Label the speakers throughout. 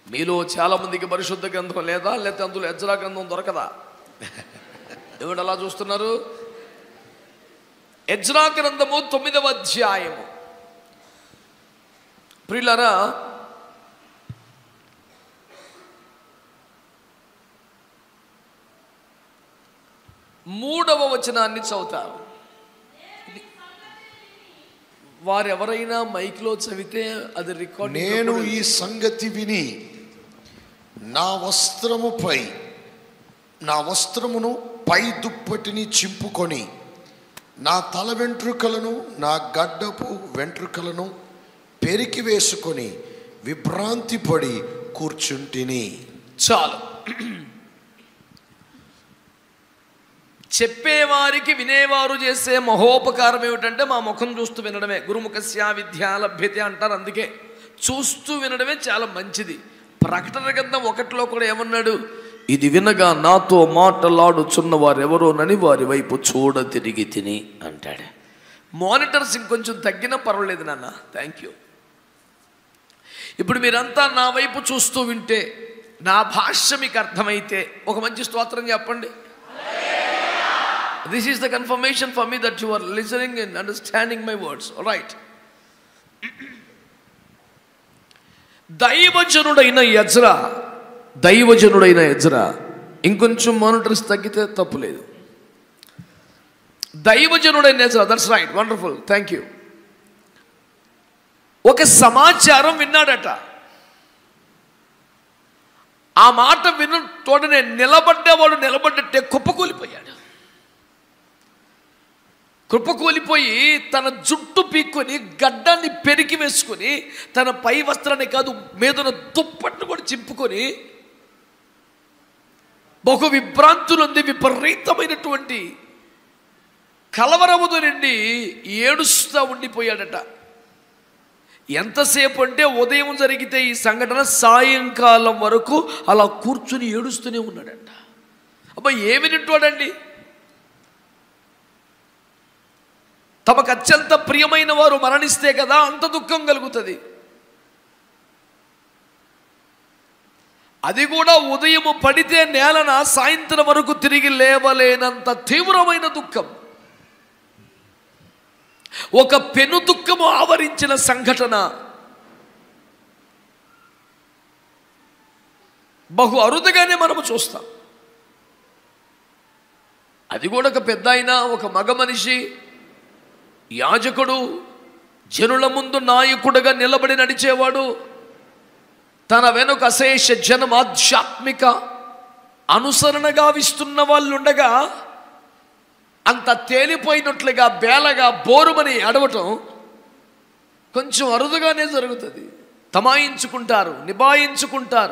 Speaker 1: మీలో చాలా మందికి పరిశుద్ధ గ్రంథం లేదా లేకపోతే అందులో ఎజ్రా గ్రంథం దొరకదా ఏమిటి అలా చూస్తున్నారు ఎజ్రా గ్రంథము తొమ్మిదవ అధ్యాయము ప్రియులరా మూడవ వచనాన్ని చదువుతారు ఇది- వారెవరైనా మైక్లో చదివితే అది రికార్డ్
Speaker 2: నేను ఈ సంగతి విని నా వస్త్రముపై నా వస్త్రమును పై దుప్పటిని చింపుకొని నా తల వెంట్రుకలను నా గడ్డపు వెంట్రుకలను పెరికి వేసుకొని విభ్రాంతి పడి కూర్చుంటిని
Speaker 1: చాలు చెప్పేవారికి వినేవారు చేసే మహోపకారం ఏమిటంటే మా ముఖం చూస్తూ వినడమే గురుముఖస్య విద్యా లభ్యత అంటారు అందుకే చూస్తూ వినడమే చాలా మంచిది ప్రకటన గ్రంథం ఒకటిలో కూడా ఏమన్నాడు ఇది వినగా నాతో మాటలాడుచున్న వారెవరోనని వారి వైపు చూడ తిరిగి తిని అంటాడు మానిటర్స్ ఇంకొంచెం తగ్గినా పర్వాలేదు నాన్న థ్యాంక్ యూ ఇప్పుడు మీరంతా నా వైపు చూస్తూ వింటే నా భాష మీకు అర్థమైతే ఒక మంచి స్తోత్రం చెప్పండి this is the confirmation for me that you are listening and understanding my words right దైవజనుడైన యజ్రా దైవజనుడైన యజ్రా ఇంకొంచెం మానిటర్స్ తగ్గితే తప్పు లేదు దైవజనుడైన Ezra that's right wonderful thank you ఒక సమాచారం విన్నాడట ఆ మాట విన్న తోటనే నిలబడ్డవాడు నిలబడ్డట్టే కుప్పకూలిపోయాడు కుప్పకూలిపోయి తన జుట్టు పీక్కొని గడ్డాన్ని పెరికి వేసుకొని తన పై వస్త్రాన్ని కాదు మీదున దుప్పట్లు కూడా చింపుకొని బహు విభ్రాంతులుంది విపరీతమైనటువంటి కలవరముతో నిండి ఏడుస్తూ ఉండిపోయాడట ఎంతసేపు అంటే ఉదయం జరిగితే ఈ సంఘటన సాయంకాలం వరకు అలా కూర్చుని ఏడుస్తూనే ఉన్నాడంట అబ్బా ఏమి వింటాడండి తమకు అత్యంత ప్రియమైన వారు మరణిస్తే కదా అంత దుఃఖం కలుగుతుంది అది కూడా ఉదయము పడితే నేలన సాయంత్రం వరకు తిరిగి లేవలేనంత తీవ్రమైన దుఃఖం ఒక పెను దుఃఖము ఆవరించిన సంఘటన బహు అరుదుగానే మనము చూస్తాం అది కూడా ఒక పెద్ద అయినా ఒక మగ మనిషి యాజకుడు జనుల ముందు నాయకుడుగా నిలబడి నడిచేవాడు తన వెనుక అశేష జనం ఆధ్యాత్మిక అనుసరణగా విస్తున్న వాళ్ళు ఉండగా అంత తేలిపోయినట్లుగా బేలగా బోరుమని అడవటం కొంచెం అరుదుగానే జరుగుతుంది తమాయించుకుంటారు నిబాయించుకుంటారు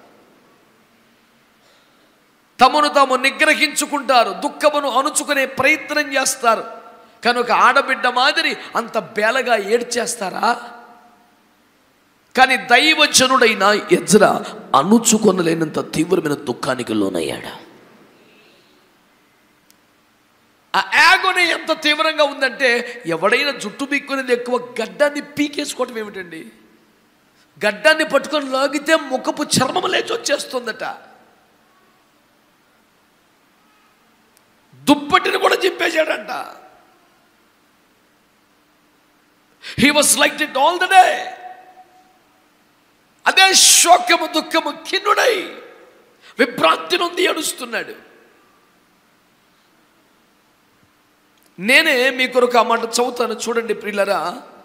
Speaker 1: తమను తాము నిగ్రహించుకుంటారు దుఃఖమును అణుచుకునే ప్రయత్నం చేస్తారు కనుక ఆడబిడ్డ మాదిరి అంత బేలగా ఏడ్చేస్తారా కానీ దైవజనుడైన ఎజ్ర అణుచుకొనలేనంత తీవ్రమైన దుఃఖానికి లోనయ్యాడు ఆ యాగోని ఎంత తీవ్రంగా ఉందంటే ఎవడైనా జుట్టు పీక్కునేది ఎక్కువ గడ్డాన్ని పీకేసుకోవటం ఏమిటండి గడ్డాన్ని పట్టుకొని లాగితే ముఖపు చర్మం లేచి వచ్చేస్తుందట దుప్పటిని కూడా చింపేశాడంట he was like it all the day అదే శోకము దుఃఖము కిన్నుడై విభ్రాంతి నుండి ఏడుస్తున్నాడు నేనే మీ కొరకు ఆ మాట చదువుతాను చూడండి ప్రియులరా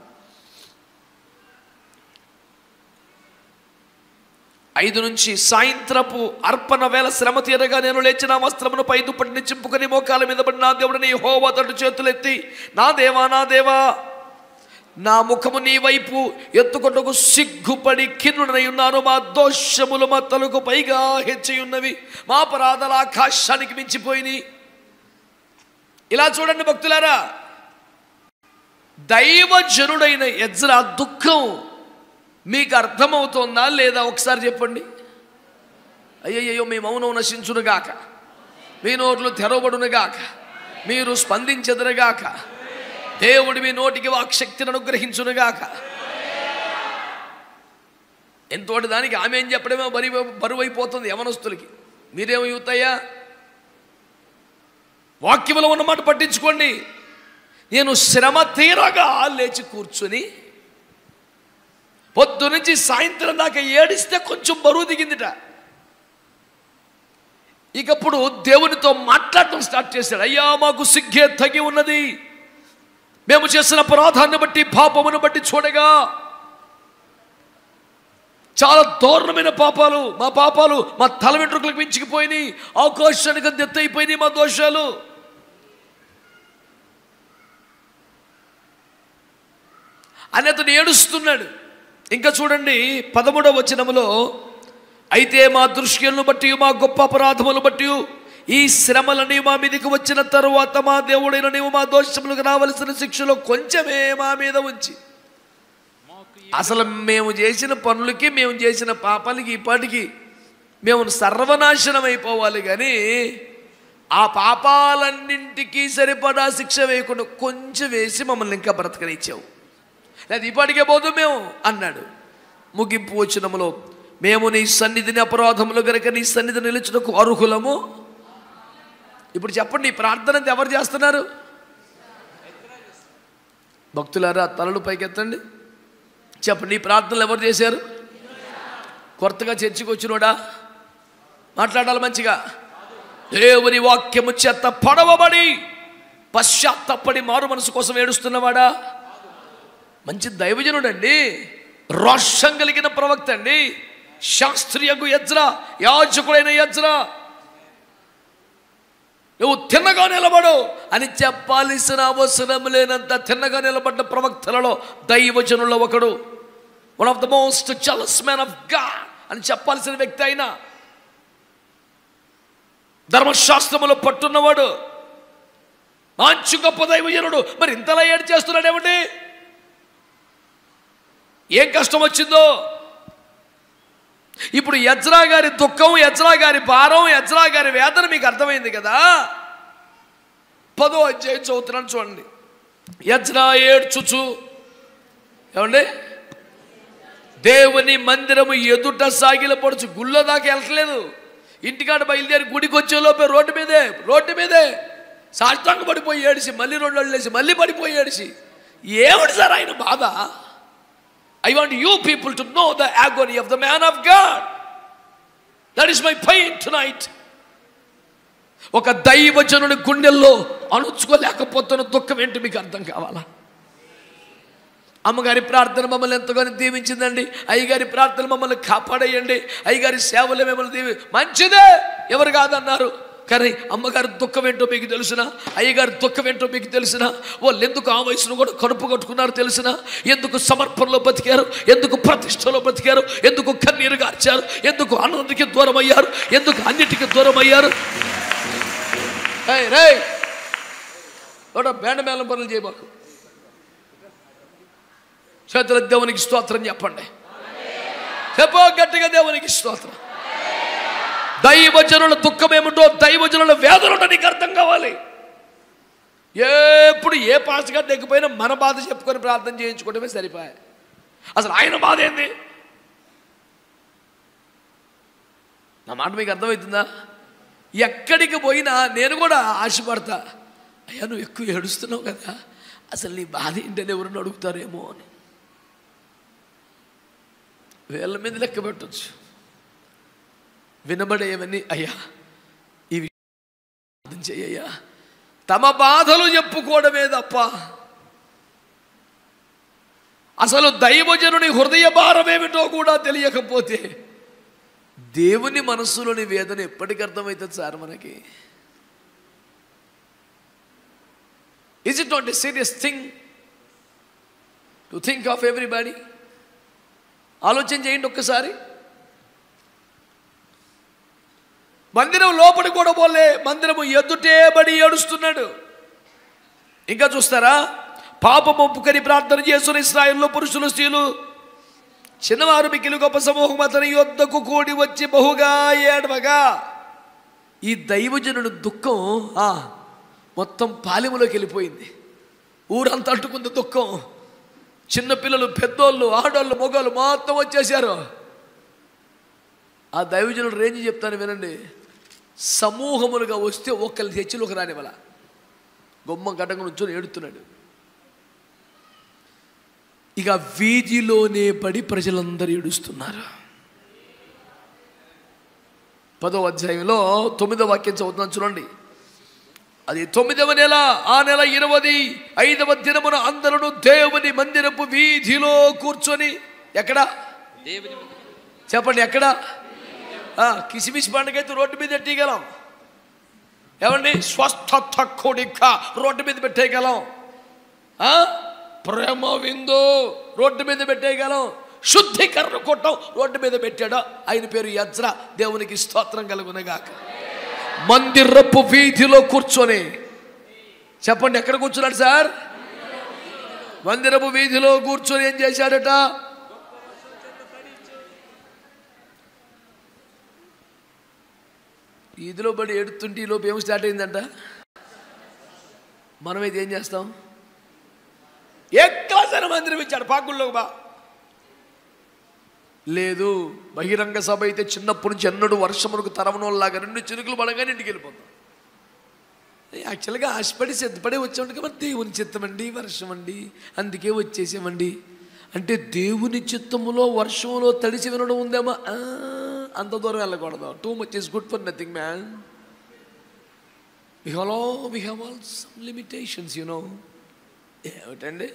Speaker 1: ఐదు నుంచి సాయంత్రపు అర్పణ వేళ శ్రమ తీరగా నేను లేచిన వస్త్రమును పై దుప్పటిని చింపుకొని మోకాల మీద పడి నా దేవుడిని హోవా తడు చేతులెత్తి నా దేవా నా దేవా నా ముఖము నీ వైపు ఎత్తుకొట్టుకు సిగ్గుపడి కిన్నుడనై ఉన్నాను మా దోషములు మా తలకు పైగా హెచ్చి ఉన్నవి మా అపరాధాల ఆకాశానికి మించిపోయినాయి ఇలా చూడండి భక్తులారా దైవజనుడైన ఎజ్రా దుఃఖం మీకు అర్థమవుతోందా లేదా ఒకసారి చెప్పండి అయ్యయ్యో మీ మౌనం నశించునుగాక మీ నోట్లు తెరవబడునుగాక మీరు స్పందించెదరుగాక దేవుడి మీ నోటికి వాక్శక్తిని అనుగ్రహించునుగాక ఎంతోటి దానికి ఆమె ఏం చెప్పడమో బరి బరువు అయిపోతుంది యవనస్తులకి మీరేమో యూతయ్యా వాక్యములో ఉన్నమాట పట్టించుకోండి నేను శ్రమ తీరగా లేచి కూర్చుని పొద్దు నుంచి సాయంత్రం దాకా ఏడిస్తే కొంచెం బరువు దిగిందిట ఇకప్పుడు దేవునితో మాట్లాడటం స్టార్ట్ చేశాడు అయ్యా మాకు సిగ్గే తగి ఉన్నది మేము చేసిన అపరాధాన్ని బట్టి పాపమును బట్టి చూడగా చాలా దారుణమైన పాపాలు మా పాపాలు మా తల వెంట్రుకలకు మించిపోయినాయి ఆకాశానికి దెత్తైపోయినాయి మా దోషాలు అని అతను ఏడుస్తున్నాడు ఇంకా చూడండి పదమూడవ వచనములో అయితే మా దృశ్యాలను బట్టి మా గొప్ప అపరాధములు బట్టి ఈ శ్రమలని మా మీదకి వచ్చిన తరువాత మా దేవుడైన నీవు మా దోషములకు రావలసిన శిక్షలో కొంచెమే మా మీద ఉంచి అసలు మేము చేసిన పనులకి మేము చేసిన పాపాలకి ఇప్పటికి మేము సర్వనాశనం అయిపోవాలి కానీ ఆ పాపాలన్నింటికీ సరిపడా శిక్ష వేయకుండా కొంచెం వేసి మమ్మల్ని ఇంకా బ్రతకనిచ్చావు లేదా ఇప్పటికే పోదు మేము అన్నాడు ముగింపు వచ్చినములో మేము నీ సన్నిధిని అపరాధములు గనక నీ సన్నిధి నిలుచుటకు అర్హులము ఇప్పుడు చెప్పండి ఈ ప్రార్థన అంతా ఎవరు చేస్తున్నారు భక్తులారా తలలు పైకెత్తండి చెప్పండి ఈ ప్రార్థనలు ఎవరు చేశారు కొత్తగా చర్చికి వచ్చినోడా మాట్లాడాలి మంచిగా దేవుని వాక్యము చేత పడవబడి పశ్చాత్తపడి మారు మనసు కోసం ఏడుస్తున్నవాడా మంచి దైవజనుడండి రోషం కలిగిన ప్రవక్త అండి శాస్త్రీయకు యజ్రా యాజకుడైన యజ్రా నువ్వు తిన్నగా నిలబడు అని చెప్పాల్సిన అవసరం లేనంత తిన్నగా నిలబడ్డ ప్రవక్తలలో దైవజనుల్లో ఒకడు one of the most jealous man of God అని చెప్పాల్సిన వ్యక్తి అయినా ధర్మశాస్త్రములో పట్టున్నవాడు మంచి గొప్ప దైవజనుడు మరి ఇంతలా ఏడు చేస్తున్నాడు ఏమిటి ఏం కష్టం వచ్చిందో ఇప్పుడు యజ్రా గారి దుఃఖం యజ్రా గారి భారం యజ్రా గారి వేదన మీకు అర్థమైంది కదా పదో అధ్యాయం చదువుతున్నాను చూడండి యజ్రా ఏడ్చుచు ఏమండి దేవుని మందిరము ఎదుట సాగిల పడుచు గుళ్ళో దాకా వెళ్ళట్లేదు ఇంటికాడ బయలుదేరి గుడికి వచ్చేలోపే రోడ్డు మీదే రోడ్డు మీదే సాష్టాంగ పడిపోయి ఏడిసి మళ్ళీ రెండు అడుగులు వేసి మళ్ళీ పడిపోయి ఏడిసి ఏమిటి సార్ ఆయన బాధ I want you people to know the agony of the man of God that is my pain tonight ఒక దైవజనుడి గుండెల్లో అణుచుకోలేకపోతున్న దుఃఖం ఏంటి మీకు అర్థం కావాలా అమ్మగారి ప్రార్థన మమ్మల్ని ఎంతగానో దీవించిందండి అయ్యగారి ప్రార్థన మమ్మల్ని కాపాడేయండి అయ్యగారి సేవలు మిమ్మల్ని దీవి మంచిదే ఎవరు కాదన్నారు కానీ అమ్మగారి దుఃఖం ఏంటో మీకు తెలిసిన అయ్యగారి దుఃఖం ఏంటో మీకు తెలిసిన వాళ్ళు ఎందుకు ఆ వయసును కూడా కడుపు కట్టుకున్నారు తెలిసిన ఎందుకు సమర్పణలో బతికారు ఎందుకు ప్రతిష్టలో బతికారు ఎందుకు కన్నీరు గార్చారు ఎందుకు ఆనందకి దూరం అయ్యారు ఎందుకు అన్నిటికీ దూరం అయ్యారు రే బేండ మేళం పనులు చేయబాకు చేతుల దేవునికి స్తోత్రం చెప్పండి చెప్పో గట్టిగా దేవునికి స్తోత్రం దైవజనుల దుఃఖం ఏమిటో దైవజనుల వేదన నీకు అర్థం కావాలి ఎప్పుడు ఏ పాస్గా దగ్గపోయినా మన బాధ చెప్పుకొని ప్రార్థన చేయించుకోవడమే సరిపోయా అసలు ఆయన బాధ ఏంది నా మాట మీకు అర్థమవుతుందా ఎక్కడికి పోయినా నేను కూడా ఆశపడతా అయ్యా నువ్వు ఎక్కువ ఏడుస్తున్నావు కదా అసలు నీ బాధ ఏంటని ఎవరిని అడుగుతారేమో అని వేళ్ళ మీద లెక్క పెట్టచ్చు వినబడేవన్నీ అయ్యా ఇవి అర్థం చెయ్యయ్యా తమ బాధలు చెప్పుకోవడమే తప్ప అసలు దైవజనుని హృదయ భారమేమిటో కూడా తెలియకపోతే దేవుని మనస్సులోని వేదన ఎప్పటికి అర్థమవుతుంది సార్ మనకి is it not a serious thing to think of everybody ఆలోచన చేయండి ఒక్కసారి మందిరం లోపలి కూడా పోలే మందిరము ఎదుటే బడి ఏడుస్తున్నాడు ఇంకా చూస్తారా పాపం ఒప్పుకొని ప్రార్థన చేస్తున్న ఇస్రాయల్లో పురుషులు స్త్రీలు చిన్నవారు మిక్కిలి గొప్ప సమూహం అతని యొద్దకు కూడి వచ్చి బహుగా ఏడవగా ఈ దైవజనుడు దుఃఖం ఆ, మొత్తం పాలెములోకి వెళ్ళిపోయింది ఊరంతా అంటుకుంది దుఃఖం చిన్నపిల్లలు పెద్దోళ్ళు ఆడోళ్ళు మొగోళ్ళు మొత్తం వచ్చేసారు ఆ దైవజనుడు రేంజ్ చెప్తాను వినండి సమూహములుగా వస్తే ఒక్కరి చర్చిలో ఒక రానివ్వాల గొమ్మ గడ్డంగా నుంచొని ఏడుతున్నాడు ఇక వీధిలోనే పడి ప్రజలందరూ ఏడుస్తున్నారు పదో అధ్యాయంలో తొమ్మిదో వాక్యం చదువుతున్నాను చూడండి అది తొమ్మిదవ నెల ఆ నెల ఇరవది ఐదవ దినమున అందరూ దేవుని మందిరపు వీధిలో కూర్చొని ఎక్కడ
Speaker 3: దేవుని
Speaker 1: చెప్పండి ఎక్కడ ఆ, కిసిమిసి పండుగైతే రోడ్డు మీద ఎట్టగలం ఏమండి స్వస్థత కొడిక రోడ్డు మీద పెట్టేయగలం ఆ? ప్రేమ విందు రోడ్డు మీద పెట్టేయగలం శుద్ధీకరణ కొట్టం రోడ్డు మీద పెట్టాడు ఆయన పేరు యజ్ర దేవునికి స్తోత్రం కలుగునగాక మందిరపు వీధిలో కూర్చొని చెప్పండి ఎక్కడ కూర్చున్నాడు సార్ మందిరపు వీధిలో కూర్చొని ఏం చేశాడట వీధిలో పడి ఎడుతుంటే ఈ లోపు ఏం స్టార్ట్ అయిందంట మనమైతే ఏం చేస్తాం ఎక్కసైన మందిరం ఇచ్చాడు పాకుల్లోకి బా లేదు బహిరంగ సభ అయితే చిన్నప్పటి నుంచి ఎన్నడూ వర్షమునకు తరవనోళ్ళలాగా రెండు చినుకులు పడగానే ఇంటికి వెళ్ళిపోతాం యాక్చువల్గా ఆశపడి సిద్ధపడి వచ్చామంటే మరి దేవుని చిత్తమండి వర్షం అండి అందుకే వచ్చేసామండి అంటే దేవుని చిత్తములో వర్షంలో తడిసి వినడం ఉందేమో ఆ, అంత దూరం వెళ్ళకూడదు too much is good for nothing man we hello we have all some limitations you know ఏమిటండి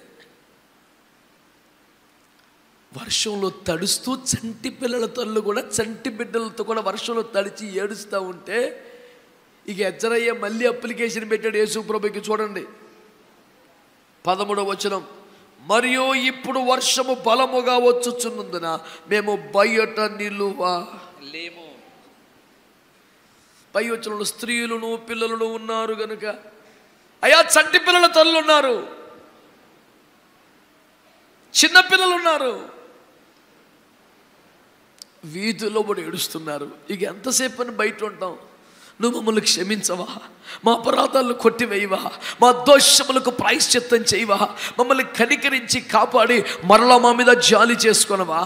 Speaker 1: వర్షంలో తడుస్తూ చంటి పిల్లల తల్లు కూడా చంటి బిడ్డలతో కూడా వర్షంలో తడిచి ఏడుస్తూ ఉంటే ఇక ఎచ్చరయ్య మళ్ళీ అప్లికేషన్ పెట్టాడు యేసుప్రభుకి చూడండి పదమూడవ వచనం మరియు ఇప్పుడు వర్షము బలముగా వచ్చుచున్నందున మేము బయట నిలువా
Speaker 3: లేము
Speaker 1: పై వచ్చిన స్త్రీలను పిల్లలను ఉన్నారు గనుక అయ్యా చంటి పిల్లల తల్లు ఉన్నారు చిన్న పిల్లలు ఉన్నారు వీధుల్లో కూడా ఏడుస్తున్నారు ఇక ఎంతసేపు అని బయట ఉంటాం నువ్వు మమ్మల్ని క్షమించవా మా అపరాధాలను కొట్టివేయవా మా దోషములకు ప్రాయశ్చిత్తం చేయవా మమ్మల్ని కనికరించి కాపాడి మరలా మా మీద జాలి చేసుకొనవా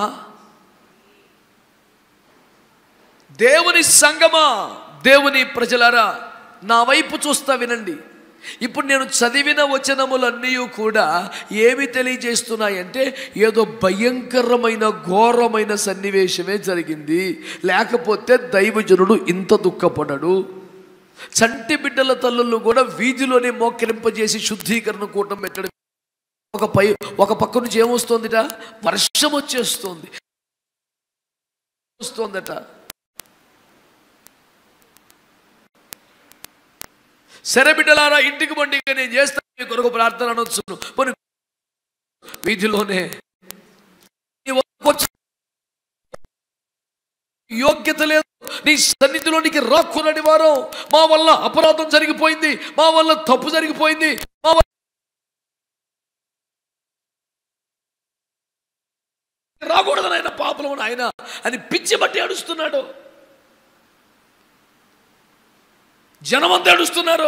Speaker 1: దేవుని సంగమా దేవుని ప్రజలారా నా వైపు చూస్తా వినండి ఇప్పుడు నేను చదివిన వచనములన్నీ కూడా ఏమి తెలియజేస్తున్నాయంటే ఏదో భయంకరమైన ఘోరమైన సన్నివేశమే జరిగింది లేకపోతే దైవజనుడు ఇంత దుఃఖపడడు చంటి బిడ్డల తల్లులు కూడా వీధిలోనే మోకరింపజేసి శుద్ధీకరణ కూటం పెట్టడం ఒక పై ఒక పక్క నుంచి ఏమొస్తుందిట వర్షం వచ్చేస్తుంది వస్తుందట సరే బిడ్డలారా ఇంటికి బండి ఇక నేను చేస్తాను మీ కొరకు ప్రార్థన అనొచ్చును పోనీ వీధిలోనే నీ వద్దకు వచ్చి యోగ్యత లేదు నీ సన్నిధిలోనికి రాక్కునని వారు మా వల్ల అపరాధం జరిగిపోయింది మా వల్ల తప్పు జరిగిపోయింది మా వల్ల రాకూడదని ఆయన పాపలం ఆయన అని పిచ్చి బట్టి అడుస్తున్నాడు జనమంతా ఏడుస్తున్నారు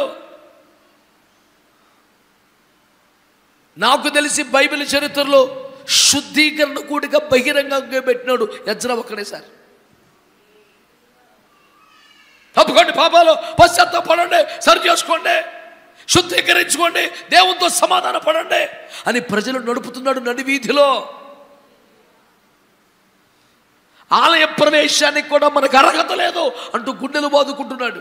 Speaker 1: నాకు తెలిసి బైబిల్ చరిత్రలో శుద్ధీకరణ కూడిక బహిరంగంగా పెట్టినాడు యజ్ర ఒక్కడే సార్ తప్పుకోండి పాపాలు పశ్చాత్తాపడండి సరి చేసుకోండి శుద్ధీకరించుకోండి దేవునితో సమాధాన పడండి అని ప్రజలు నడుపుతున్నాడు నడి వీధిలో ఆలయ ప్రవేశానికి కూడా మనకు అర్హత లేదు అంటూ గుండెలు బాదుకుంటున్నాడు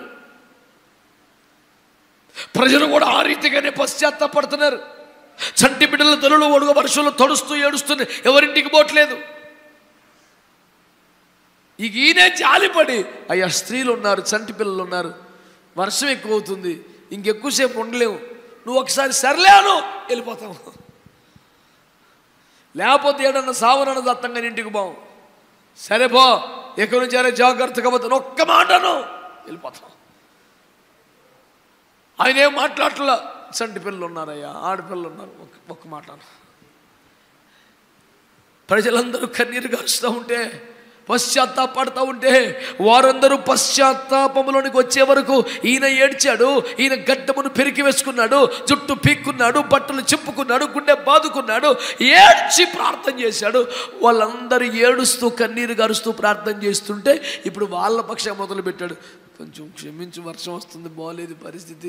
Speaker 1: ప్రజలు కూడా ఆ రీతిగానే పశ్చాత్తాపడుతున్నారు చంటి బిడ్డల తల్లులు ఒడుగు వర్షంలో తడుస్తూ ఏడుస్తుంది ఎవరింటికి పోవట్లేదు ఇక ఈయనే జాలిపడి అయ్యా స్త్రీలు ఉన్నారు చంటి పిల్లలు ఉన్నారు వర్షం ఎక్కువ అవుతుంది ఇంకెక్కువసేపు ఉండలేము నువ్వు ఒకసారి సర్లేను వెళ్ళిపోతావు లేకపోతే ఏడన్నా సావనన్న దత్తంగా ఇంటికి బావు సరే పో ఎక్కడి నుంచి అరే జాగ్రత్తగా పోతాను ఒక్క మాటను వెళ్ళిపోతాం ఆయన ఏం మాట్లాడట్లా చంటి పిల్లలు ఉన్నారయ్యా ఆడపిల్లలు ఉన్నారు ఒక్క ఒక్క మాట ప్రజలందరూ కన్నీరు గారుస్తూ ఉంటే పశ్చాత్తాపడతా ఉంటే వారందరూ పశ్చాత్తాపంలోనికి వచ్చే వరకు ఈయన ఏడ్చాడు ఈయన గడ్డమును పెరికి వేసుకున్నాడు జుట్టు పీక్కున్నాడు బట్టలు చింపుకున్నాడు గుండె బాదుకున్నాడు ఏడ్చి ప్రార్థన చేశాడు వాళ్ళందరూ ఏడుస్తూ కన్నీరు గరుస్తూ ప్రార్థన చేస్తుంటే ఇప్పుడు వాళ్ళ పక్షం మొదలు పెట్టాడు కొంచెం క్షమించి వర్షం వస్తుంది బాగలేదు పరిస్థితి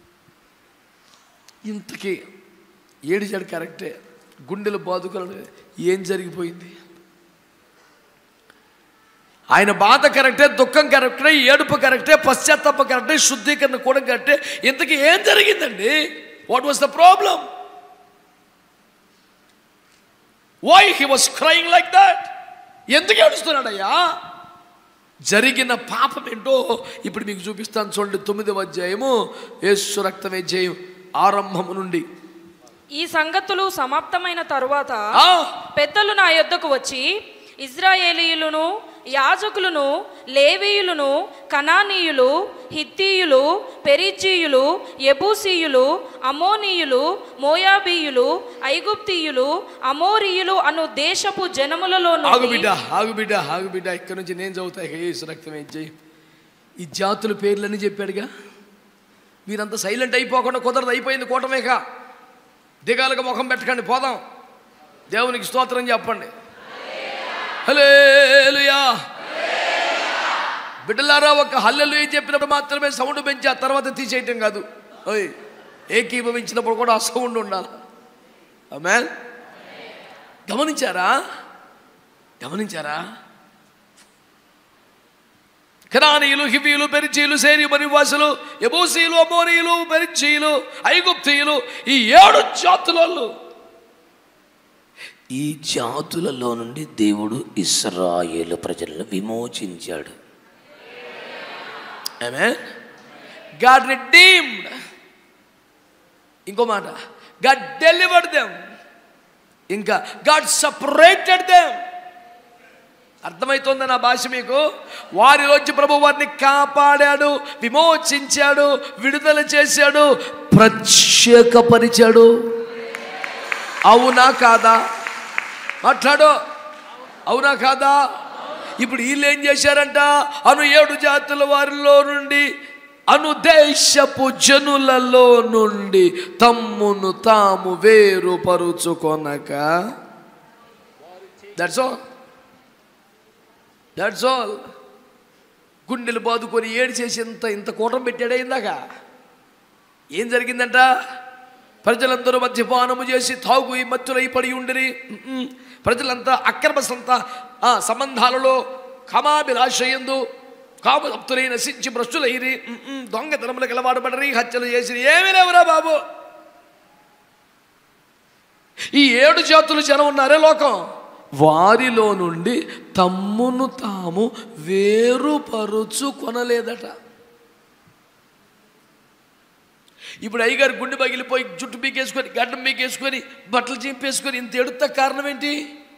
Speaker 1: ఇంతకీ ఏడిచాడు కరెక్టే గుండెలు బాదుకోవడం ఏం జరిగిపోయింది ఆయన బాధ కరెక్టే దుఃఖం కరెక్టే ఏడుపు కరెక్టే పశ్చాత్తాప కరెక్టే శుద్ధీకరణ కూడా కరెక్టే ఇంతకీ ఏం జరిగిందండి what was the problem why he was crying like that ఎందుకు ఏడుస్తున్నాడయ్యా జరిగిన పాపం ఏంటో ఇప్పుడు మీకు చూపిస్తాను చూడండి తొమ్మిదవ అధ్యాయము యేసు రక్తమే జయం ఆరంభము నుండి
Speaker 3: ఈ సంగతులు సమాప్తమైన తరువాత
Speaker 1: ఆ,
Speaker 3: పెద్దలు నా యొద్దకు వచ్చి ఇజ్రాయేలీయులను యాజకులను లేవీయులను కనానీయులు హిత్తీయులు పెరిజీయులు యబూసీయులు అమోనీయులు మోయాబీయులు ఐగుప్తీయులు అమోరీయులు అను దేశపు జనములలో
Speaker 1: ఆగు
Speaker 3: నుండి
Speaker 1: బిడ్డ ఆగు బిడ్డ ఆగు బిడ్డ ఇక్కడ నుంచి నేను చదువుతా ఇక యేసు రక్తమే జయం ఈ జాతుల పేర్లని చెప్పాడుగా మీరంతా సైలెంట్ అయిపోకుండా కుదరదు అయిపోయింది కూటమేక దిగాలుగా ముఖం పెట్టకండి పోదాం దేవునికి స్తోత్రం చెప్పండి హలేలుయా బిడ్డలారా ఒక హల్లెలు చెప్పినప్పుడు మాత్రమే సౌండ్ పెంచి ఆ తర్వాత తీసేయటం కాదు ఓయ్ ఏకీభవించినప్పుడు కూడా ఆ సౌండ్ ఉండాలి ఆమె గమనించారా గమనించారా కనానీయులు హివీలు పెరిచీలు సేరియు నివాసులు ఎబూసీలు అమోనీయులు పెరిచీలు ఐగుప్తీయులు ఈ ఏడు జాతులలో
Speaker 4: ఈ జాతులలో నుండి దేవుడు ఇస్రాయేలు ప్రజలను విమోచించాడు
Speaker 1: ఆమె గాడ్ రిడీమ్డ్ ఇంకో మాట గాడ్ డెలివర్డ్ దెమ్ ఇంకా గాడ్ సపరేటెడ్ దెమ్ అర్థమవుతుందా నా భాష మీకు వారిలోంచి ప్రభు వారిని కాపాడాడు విమోచించాడు విడుదల చేశాడు ప్రత్యేకపరిచాడు అవునా కాదా మాట్లాడు అవునా కాదా ఇప్పుడు వీళ్ళు ఏం చేశారంట అను ఏడు జాతుల వారిలో నుండి అనుదేశపు జనులలో నుండి తమ్మును తాము వేరుపరుచుకొనక దట్స్ ఆల్ దట్స్ ఆల్ గుండెలు బాదుకొని ఏడు చేసి ఇంత ఇంత కూటం పెట్టాడే ఇందాక ఏం జరిగిందంట ప్రజలందరూ మద్యపానము చేసి తాగు ఈ మత్తులై పడి ఉండిరి ఉమ్మ్. ప్రజలంతా అక్రమ సంత ఆ, సంబంధాలలో కామాభిలాషయందు కామభక్తులై నశించి భ్రష్టులైరి ఉమ్మ్. దొంగతనములకు అలవాటుపడరి హత్యలు చేసి ఏమీ లేవురా బాబు ఈ ఏడు జాతులు జనం ఉన్నారే లోకం వారిలో నుండి తమ్మును తాము వేరుపరుచు కొనలేదట ఇప్పుడు అయ్యగారు గుండె పగిలిపోయి జుట్టు పీకేసుకొని గడ్డం పీకేసుకొని బట్టలు చింపేసుకొని ఇంత ఎడుత కారణం ఏంటి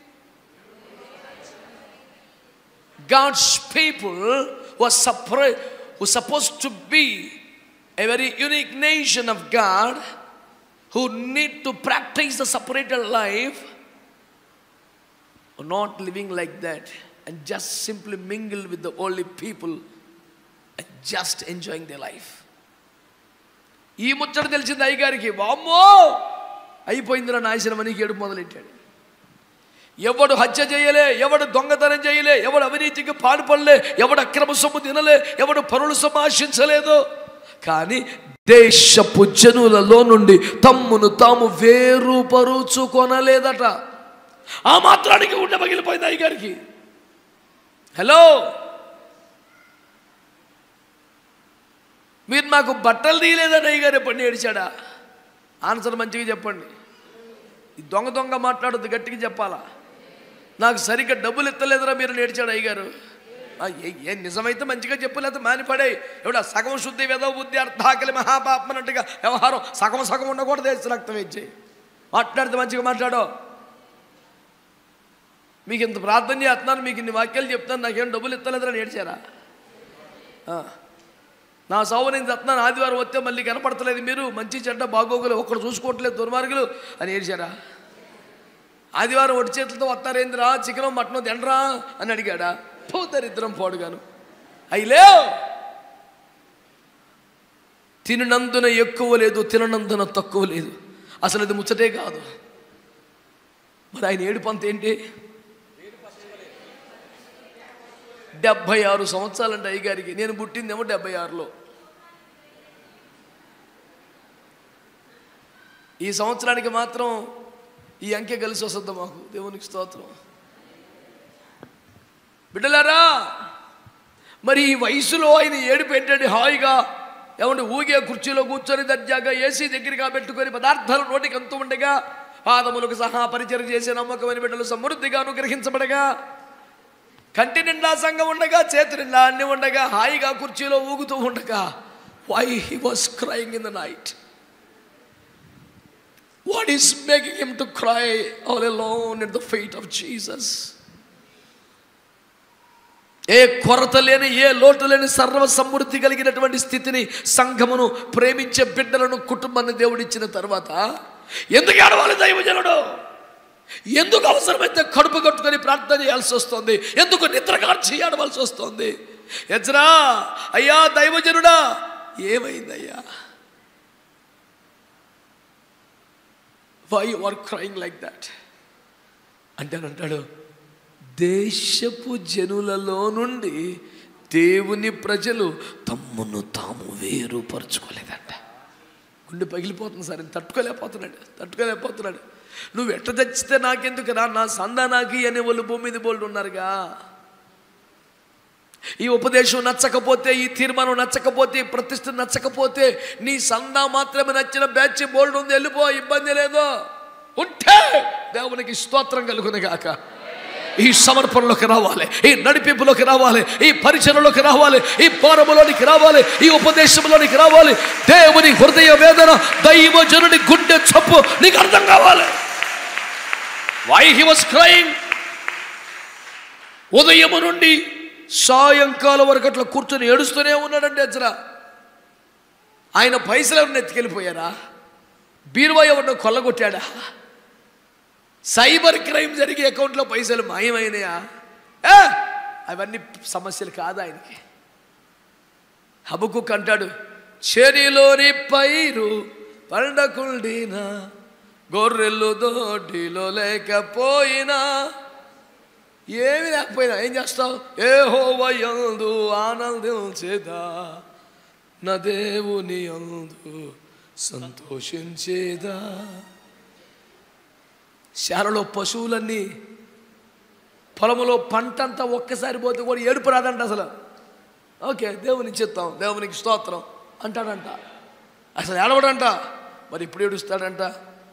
Speaker 1: God's people was separate who supposed to be a very unique nation of God who need to practice the separated life are not living like that and just simply mingle with the holy people and just enjoying their life. ఈ ముచ్చట తెలిసింది అయ్యగారికి వామ్మో అయిపోయిందిరా నాశనం అని ఏడు మొదలెట్టాడు ఎవడు హత్య చేయలే ఎవడు దొంగతనం చేయలే ఎవడు అవినీతికి పాల్పడలే ఎవడు అక్రమ సొమ్ము తినలే ఎవడు పరుల సొమ్ము ఆశించలేదు కానీ దేశపు జనులలో నుండి తమ్మును తాము వేరుపరుచుకొనలేదట ఆ మాత్రానికి ఉండ పగిలిపోయింది అయ్యగారికి హలో మీరు నాకు బట్టలు తీయలేదని అయ్యగారు ఎప్పటి ఏడిచాడా ఆన్సర్ మంచిగా చెప్పండి ఈ దొంగ దొంగ మాట్లాడొద్దు గట్టిగా చెప్పాలా నాకు సరిగ్గా డబ్బులు ఎత్తలేదురా మీరు నేర్చాడు అయ్యగారు ఆ, ఏ- ఏ నిజమైతే మంచిగా చెప్పలేదు మానిపడే ఎవడ సగం శుద్ధి వేద బుద్ధి అర్థాకలి మహాపాపమన్నట్టుగా వ్యవహారం సగం సగం ఉండకూడదు వేసి రక్తం ఇచ్చి మాట్లాడితే మంచిగా మాట్లాడో మీకు ఇంత ప్రార్థన చేస్తున్నాను మీకు ఇన్ని వాక్యాలు చెప్తాను నాకేం డబ్బులు ఎత్తలేదురా నేర్చారా ఆ. నా సావు నేను చెప్తున్నాను ఆదివారం వస్తే మళ్ళీ కనపడతలేదు మీరు మంచి చెడ్డ బాగోగులు ఒక్కడు చూసుకోవట్లేదు దుర్మార్గులు అని ఏడ్చారా ఆదివారం ఒడి చేతులతో వస్తారేంద్రా చికెన్ మటన్ తినరా అని అడిగాడా పోతారిద్దరం పోడుగాను అయి లేవు తిననందున ఎక్కువ లేదు తిననందున తక్కువ లేదు అసలు అది ముచ్చటే కాదు మరి ఆయన ఏడు పంత ఏంటి డెబ్భై ఆరు సంవత్సరాలంటే అయ్యగారికి నేను పుట్టిందేమో డెబ్భై ఆరులో ఈ సంవత్సరానికి మాత్రం ఈ అంకె కలిసి వస్తుంది మాకు దేవునికి స్తోత్రం బిడ్డలారా మరి ఈ వయసులో ఆయన ఏడు పెట్టండి హాయిగా ఏమంటే ఊగే కుర్చీలో కూర్చొని దర్జాగా ఏసీ దగ్గరగా పెట్టుకొని పదార్థాలు నోటికి అంతూ ఉండగా పాదములకు సహా పరిచయం చేసే నమ్మకమైన బిడ్డలు సమృద్ధిగా అనుగ్రహించబడగా కంటి నిండా సంఘం ఉండగా చేతి నిండా అన్ని ఉండగా హాయిగా కుర్చీలో ఊగుతూ ఉండగా why he was crying in the night what is making him to cry all alone in the faith of Jesus ఏ కొరత లేని ఏ లోటు లేని సర్వ సమృద్ధి కలిగినటువంటి స్థితిని సంఘమును ప్రేమించే బిడ్డలను కుటుంబాన్ని దేవుడిచ్చిన తర్వాత ఎందుకు ఆడవాలి దైవజనుడు ఎందుకు అవసరమైతే కడుపు కట్టుకొని ప్రార్థన చేయాల్సి వస్తుంది ఎందుకు నిద్ర కార్చి ఆడవలసి వస్తుంది ఎజ్రా అయ్యా దైవజనుడా ఏమైందయ్యా why you are crying like that అంటే అని అంటాడు దేశపు జనులలో నుండి దేవుని ప్రజలు తమ్మును తాము వేరుపరుచుకోలేదంట గుండె పగిలిపోతుంది సార్ తట్టుకోలేకపోతున్నాడు తట్టుకోలేకపోతున్నాడు నువ్వు ఎట్ట తెచ్చితే నాకెందుకు రా నా సందా నాకి అనే వాళ్ళు భూమి మీద బోల్డ్ ఉన్నారుగా ఈ ఉపదేశం నచ్చకపోతే ఈ తీర్మానం నచ్చకపోతే ఈ ప్రతిష్ట నచ్చకపోతే నీ సందా మాత్రమే నచ్చిన బ్యాచ్ బోల్డ్ ఉంది వెళ్ళిపో ఇబ్బంది లేదు ఉంటే దేవునికి స్తోత్రం కలుగును గాక ఈ సమర్పణలోకి రావాలి ఈ నడిపింపులోకి రావాలి ఈ పరిచయలోకి రావాలి ఈ పోరములోనికి రావాలి ఈ ఉపదేశంలోనికి రావాలి దేవుని హృదయ వేదన దైవ జనుడి గుండె చప్పు నీకు అర్థం కావాలి వై హీ వాస్ క్రైంగ్ ఉదయము నుండి సాయంకాలం వరకు అట్లా కూర్చొని ఏడుస్తూనే ఉన్నాడండి అజ్రా ఆయన పైసలు ఎవరిని ఎత్తుకెళ్ళిపోయారా బీరువా ఎవరినో కొల్లగొట్టాడా సైబర్ క్రైమ్ జరిగే అకౌంట్లో పైసలు మాయమైనయా ఏ అవన్నీ సమస్యలు కాదు ఆయనకి హబుకు అంటాడు చెరిలోని పైరు పండకుండినా గొర్రెలు దోటిలో లేకపోయినా ఏమి లేకపోయినా ఏం చేస్తావు ఏ హోవయందు ఆనందించేదా నా దేవుని అందు సంతోషించేదా శాలలో పశువులన్నీ పొలములో పంట అంతా ఒక్కసారి పోతే కూడా ఏడుపు రాదంట అసలు ఓకే దేవునికి చిత్తం దేవునికి స్తోత్రం అంటాడంట అసలు ఏడవడంట మరి ఇప్పుడు ఏడుస్తాడంట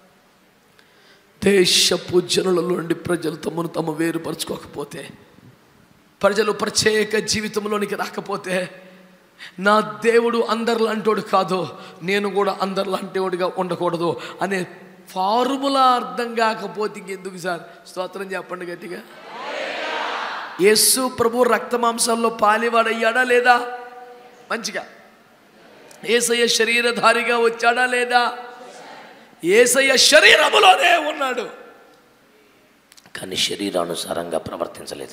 Speaker 1: దేశపు జనుల నుండి ప్రజలు తమను తమ వేరుపరచుకోకపోతే ప్రజలు ప్రత్యేక జీవితంలోనికి రాకపోతే నా దేవుడు అందరిలాంటోడు కాదు నేను కూడా అందరిలాంటివాడిగా ఉండకూడదు అనే ఫార్ములా అర్థం కాకపోతే ఇంకెందుకు సార్ స్తోత్రం చెప్పండి గట్టిగా యేసు ప్రభు రక్తమాంసాల్లో పాలివాడయ్యాడా లేదా మంచిగా ఏసయ్య శరీరధారిగా వచ్చాడా లేదా ఏసయ్య శరీరములోనే ఉన్నాడు
Speaker 4: కానీ శరీరానుసారంగా ప్రవర్తించలేదు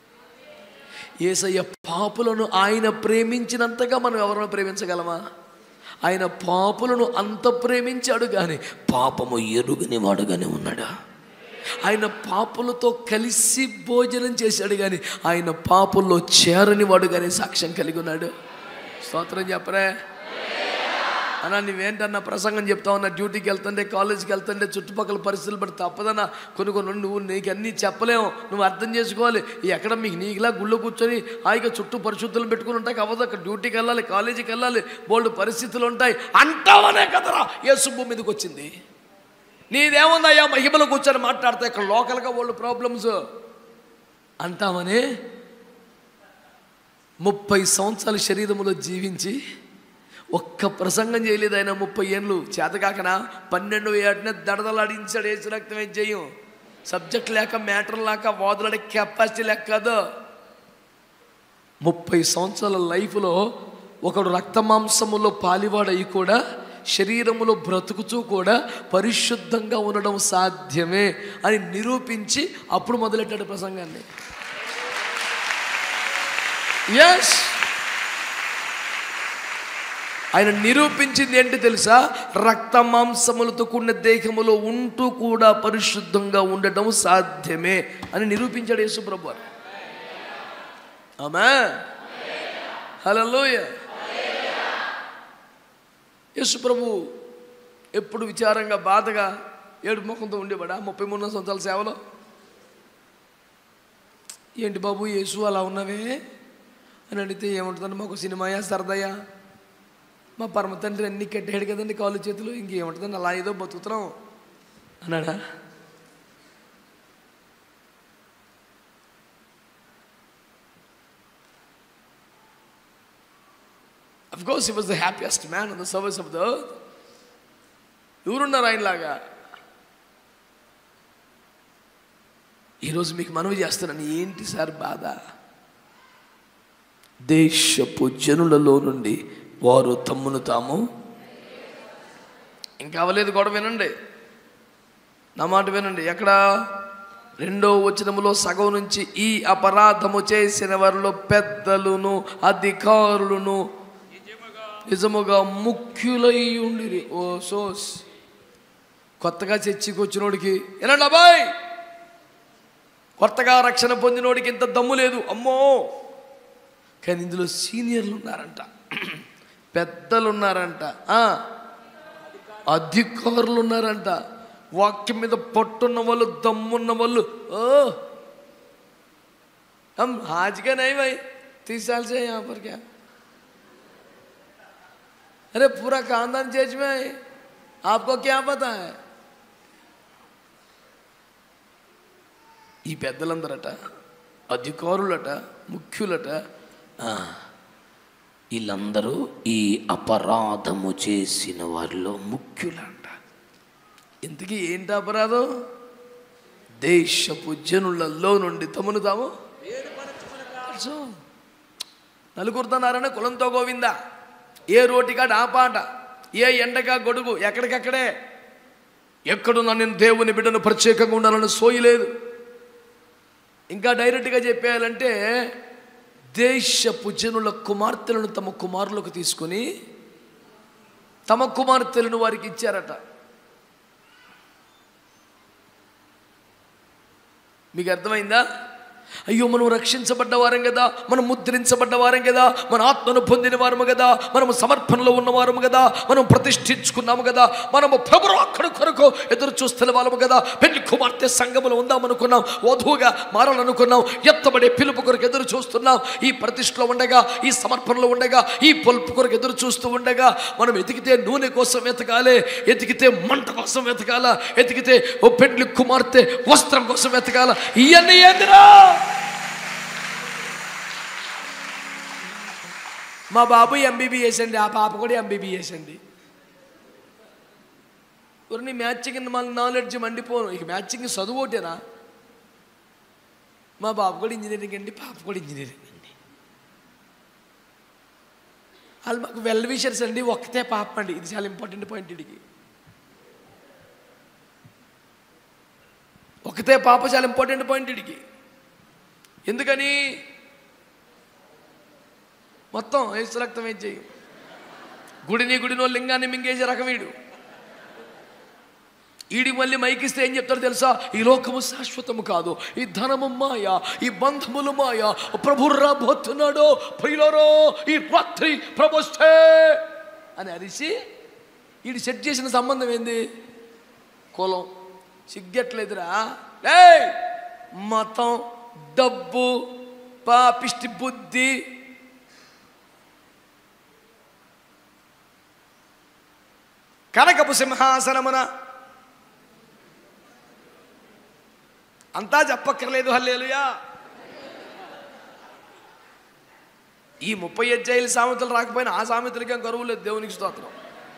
Speaker 1: ఏసయ్య పాపులను ఆయన ప్రేమించినంతగా మనం ఎవరిని ప్రేమించగలమా ఆయన పాపులను అంత ప్రేమించాడు కానీ
Speaker 4: పాపము ఎరుగని వాడుగానే ఉన్నాడా
Speaker 1: ఆయన పాపులతో కలిసి భోజనం చేశాడు కానీ ఆయన పాపుల్లో చేరని వాడు కానీ సాక్ష్యం కలిగి ఉన్నాడు స్తోత్రం చెప్పరే అన్నా నువ్వేంటన్నా ప్రసంగం చెప్తా ఉన్నా డ్యూటీకి వెళ్తుంటే కాలేజీకి వెళ్తుంటే చుట్టుపక్కల పరిస్థితులు బట్టి తప్పదన్నా కొన్ని కొన్ని నువ్వు నీకు అన్నీ చెప్పలేము నువ్వు అర్థం చేసుకోవాలి ఎక్కడ మీకు నీకులా గుళ్ళో కూర్చొని హాయిగా చుట్టూ పరిశుద్ధులు పెట్టుకుని ఉంటాయి అవ్వదు అక్కడ డ్యూటీకి వెళ్ళాలి కాలేజీకి వెళ్ళాలి బోల్డ్ పరిస్థితులు ఉంటాయి అంటావనే కదరా యేసు భూమి మీదకి వచ్చింది నీదేముందయ్యా మహిమలో కూర్చొని మాట్లాడితే ఇక్కడ లోకల్గా వాళ్ళు ప్రాబ్లమ్స్ అంటామని ముప్పై సంవత్సరాల శరీరములో జీవించి ఒక్క ప్రసంగం చేయలేదు ఆయన ముప్పై ఏళ్ళు చేతకాకనా పన్నెండు ఏటనే దడదలాడించాడు ఏసు రక్తం ఏం చెయ్యం సబ్జెక్ట్ లేక మ్యాటర్ లేక వాదులాడే కెపాసిటీ లేక కాదు ముప్పై సంవత్సరాల లైఫ్లో ఒకడు రక్త మాంసములో పాలివాడయి కూడా శరీరములో బ్రతుకుతూ కూడా పరిశుద్ధంగా ఉండడం సాధ్యమే అని నిరూపించి అప్పుడు మొదలెట్టాడు ప్రసంగాన్ని ఎస్ ఆయన నిరూపించింది ఏంటి తెలుసా రక్త మాంసములతో కూడిన దేహములో ఉంటూ కూడా పరిశుద్ధంగా ఉండటం సాధ్యమే అని నిరూపించాడు యేసుప్రభు వారు ఆమె హలోయ యేసుప్రభు ఎప్పుడు విచారంగా బాధగా ఏడు ముఖంతో ఉండేవాడా ముప్పై మూడు సంవత్సరాల సేవలో ఏంటి బాబు యేసు అలా ఉన్నవే అని అడిగితే ఏముంటుందండి మాకు సినిమాయా సరదయా మా పరమ తండ్రి అన్ని కట్టాడు కదండి కాళ్ళు చేతులు ఇంకేముంటుందండి అలా ఏదో బతుకుతున్నాం అన్నాడా of course he was the happiest man on the service of the earth ఎవరున్నారు ఆయనలాగా ఈరోజు మీకు మనవి చేస్తున్నాను ఏంటి సార్ బాధ దేశపు జనులలో నుండి వారు తమ్మును తాము ఇంకా అవ్వలేదు గొడవ వినండి నా మాట వినండి ఎక్కడ రెండో వచనములో సగం నుంచి ఈ అపరాధము చేసిన వారిలో పెద్దలును అధికారులను నిజముగా ముఖ్యులై ఉండిరి ఓ సోస్ కొత్తగా చర్చికి వచ్చినోడికి ఏనండి అబ్బాయి కొత్తగా రక్షణ పొందినోడికి ఇంత దమ్ము లేదు అమ్మో కానీ ఇందులో సీనియర్లు ఉన్నారంట పెద్దలు ఉన్నారంట ఆ, అధికారులు ఉన్నారంట వాక్యం మీద పట్టున్న వాళ్ళు దమ్మున్న వాళ్ళు ఓ हम आज का नहीं भाई तीस साल से यहाँ पर क्या अरे पूरा खानदान चर्च में है आपको क्या पता है ఈ పెద్దలందరట అధికారులట ముఖ్యులట
Speaker 4: ఆ, వీళ్ళందరూ ఈ అపరాధము చేసిన వారిలో
Speaker 1: ముఖ్యులంట ఇంతకీ ఏంటి అపరాధం దేశపు జనులలో నుండి తమను తాము తెలుసు. నలుగురుతున్నారనే కులంతో గోవిందా ఏ రోటికాడ ఆ పాట ఏ ఎండగా గొడుగు ఎక్కడికక్కడే ఎక్కడున్నా నేను దేవుని బిడ్డను ప్రత్యేకంగా ఉండాలని సోయలేదు ఇంకా డైరెక్ట్గా చెప్పేయాలంటే దేశపు జనుల కుమార్తెలను తమ కుమారులకు తీసుకొని తమ కుమార్తెలను వారికి ఇచ్చారట మీకు అర్థమైందా అయ్యో మనం రక్షించబడ్డ వారం కదా మనం ముద్రించబడ్డ వారం కదా మన ఆత్మను పొందిన వారము కదా మనము సమర్పణలో ఉన్నవారము కదా మనం ప్రతిష్ఠించుకున్నాము కదా మనము ప్రభు అక్కడ కొరకు ఎదురు చూస్తున్న వాళ్ళము కదా పెళ్లి కుమార్తె సంఘములో ఉందామనుకున్నాం వధువుగా మారాలనుకున్నాం ఎత్తబడే పిలుపు కొరకు ఎదురు చూస్తున్నాం ఈ ప్రతిష్టలో ఉండగా ఈ సమర్పణలో ఉండగా ఈ పొలుపు కొరకు ఎదురు చూస్తూ ఉండగా మనం ఎతికితే నూనె కోసం వెతకాలి ఎతికితే మంట కోసం వెతకాల ఎతికితే ఓ పెండ్లి కుమార్తె వస్త్రం కోసం వెతకాల ఇవన్నీ ఏందిరా మా బాబు ఎంబీబీఎస్ అండి ఆ పాప కూడా ఎంబీబీఎస్ అండి నీ మ్యాచింగ్ మన నాలెడ్జ్ మండిపోను ఇక మ్యాచింగ్ చదువు ఒకటేనా మా బాబు కూడా ఇంజనీరింగ్ అండి పాప కూడా ఇంజనీరింగ్ అండి వాళ్ళు మాకు వెల్ విషర్స్ అండి ఒక్కతే పాప అండి ఇది చాలా ఇంపార్టెంట్ పాయింట్ ఇడికి ఒకతే పాప చాలా ఇంపార్టెంట్ పాయింట్ ఇడికి ఎందుకని మొత్తం ఏసు రక్తం ఏం చేయి గుడిని గుడినో లింగాన్ని మింగేసే రకం వీడు ఈడి మళ్ళీ మైకిస్తే ఏం చెప్తారు తెలుసా ఈ లోకము శాశ్వతము కాదు ఈ ధనము మాయ ఈ బంధములు మాయ ప్రభు రాబోతున్నాడు ప్రియులరో ఈ రాత్రి ప్రభొస్తే అని అరిసి ఈడు సెట్ చేసిన సంబంధం ఏంది కులం సిగ్గట్లేదురా లే మతం డబ్బు పాపిష్టి బుద్ధి కనకపు సింహాసనమున అంతా చెప్పక్కర్లేదు హల్లేలుయా ఈ ముప్పై అధ్యాయుల సామెతలు రాకపోయినా ఆ సామెతలకి ఏం కరువు లేదు దేవునికి స్తోత్రం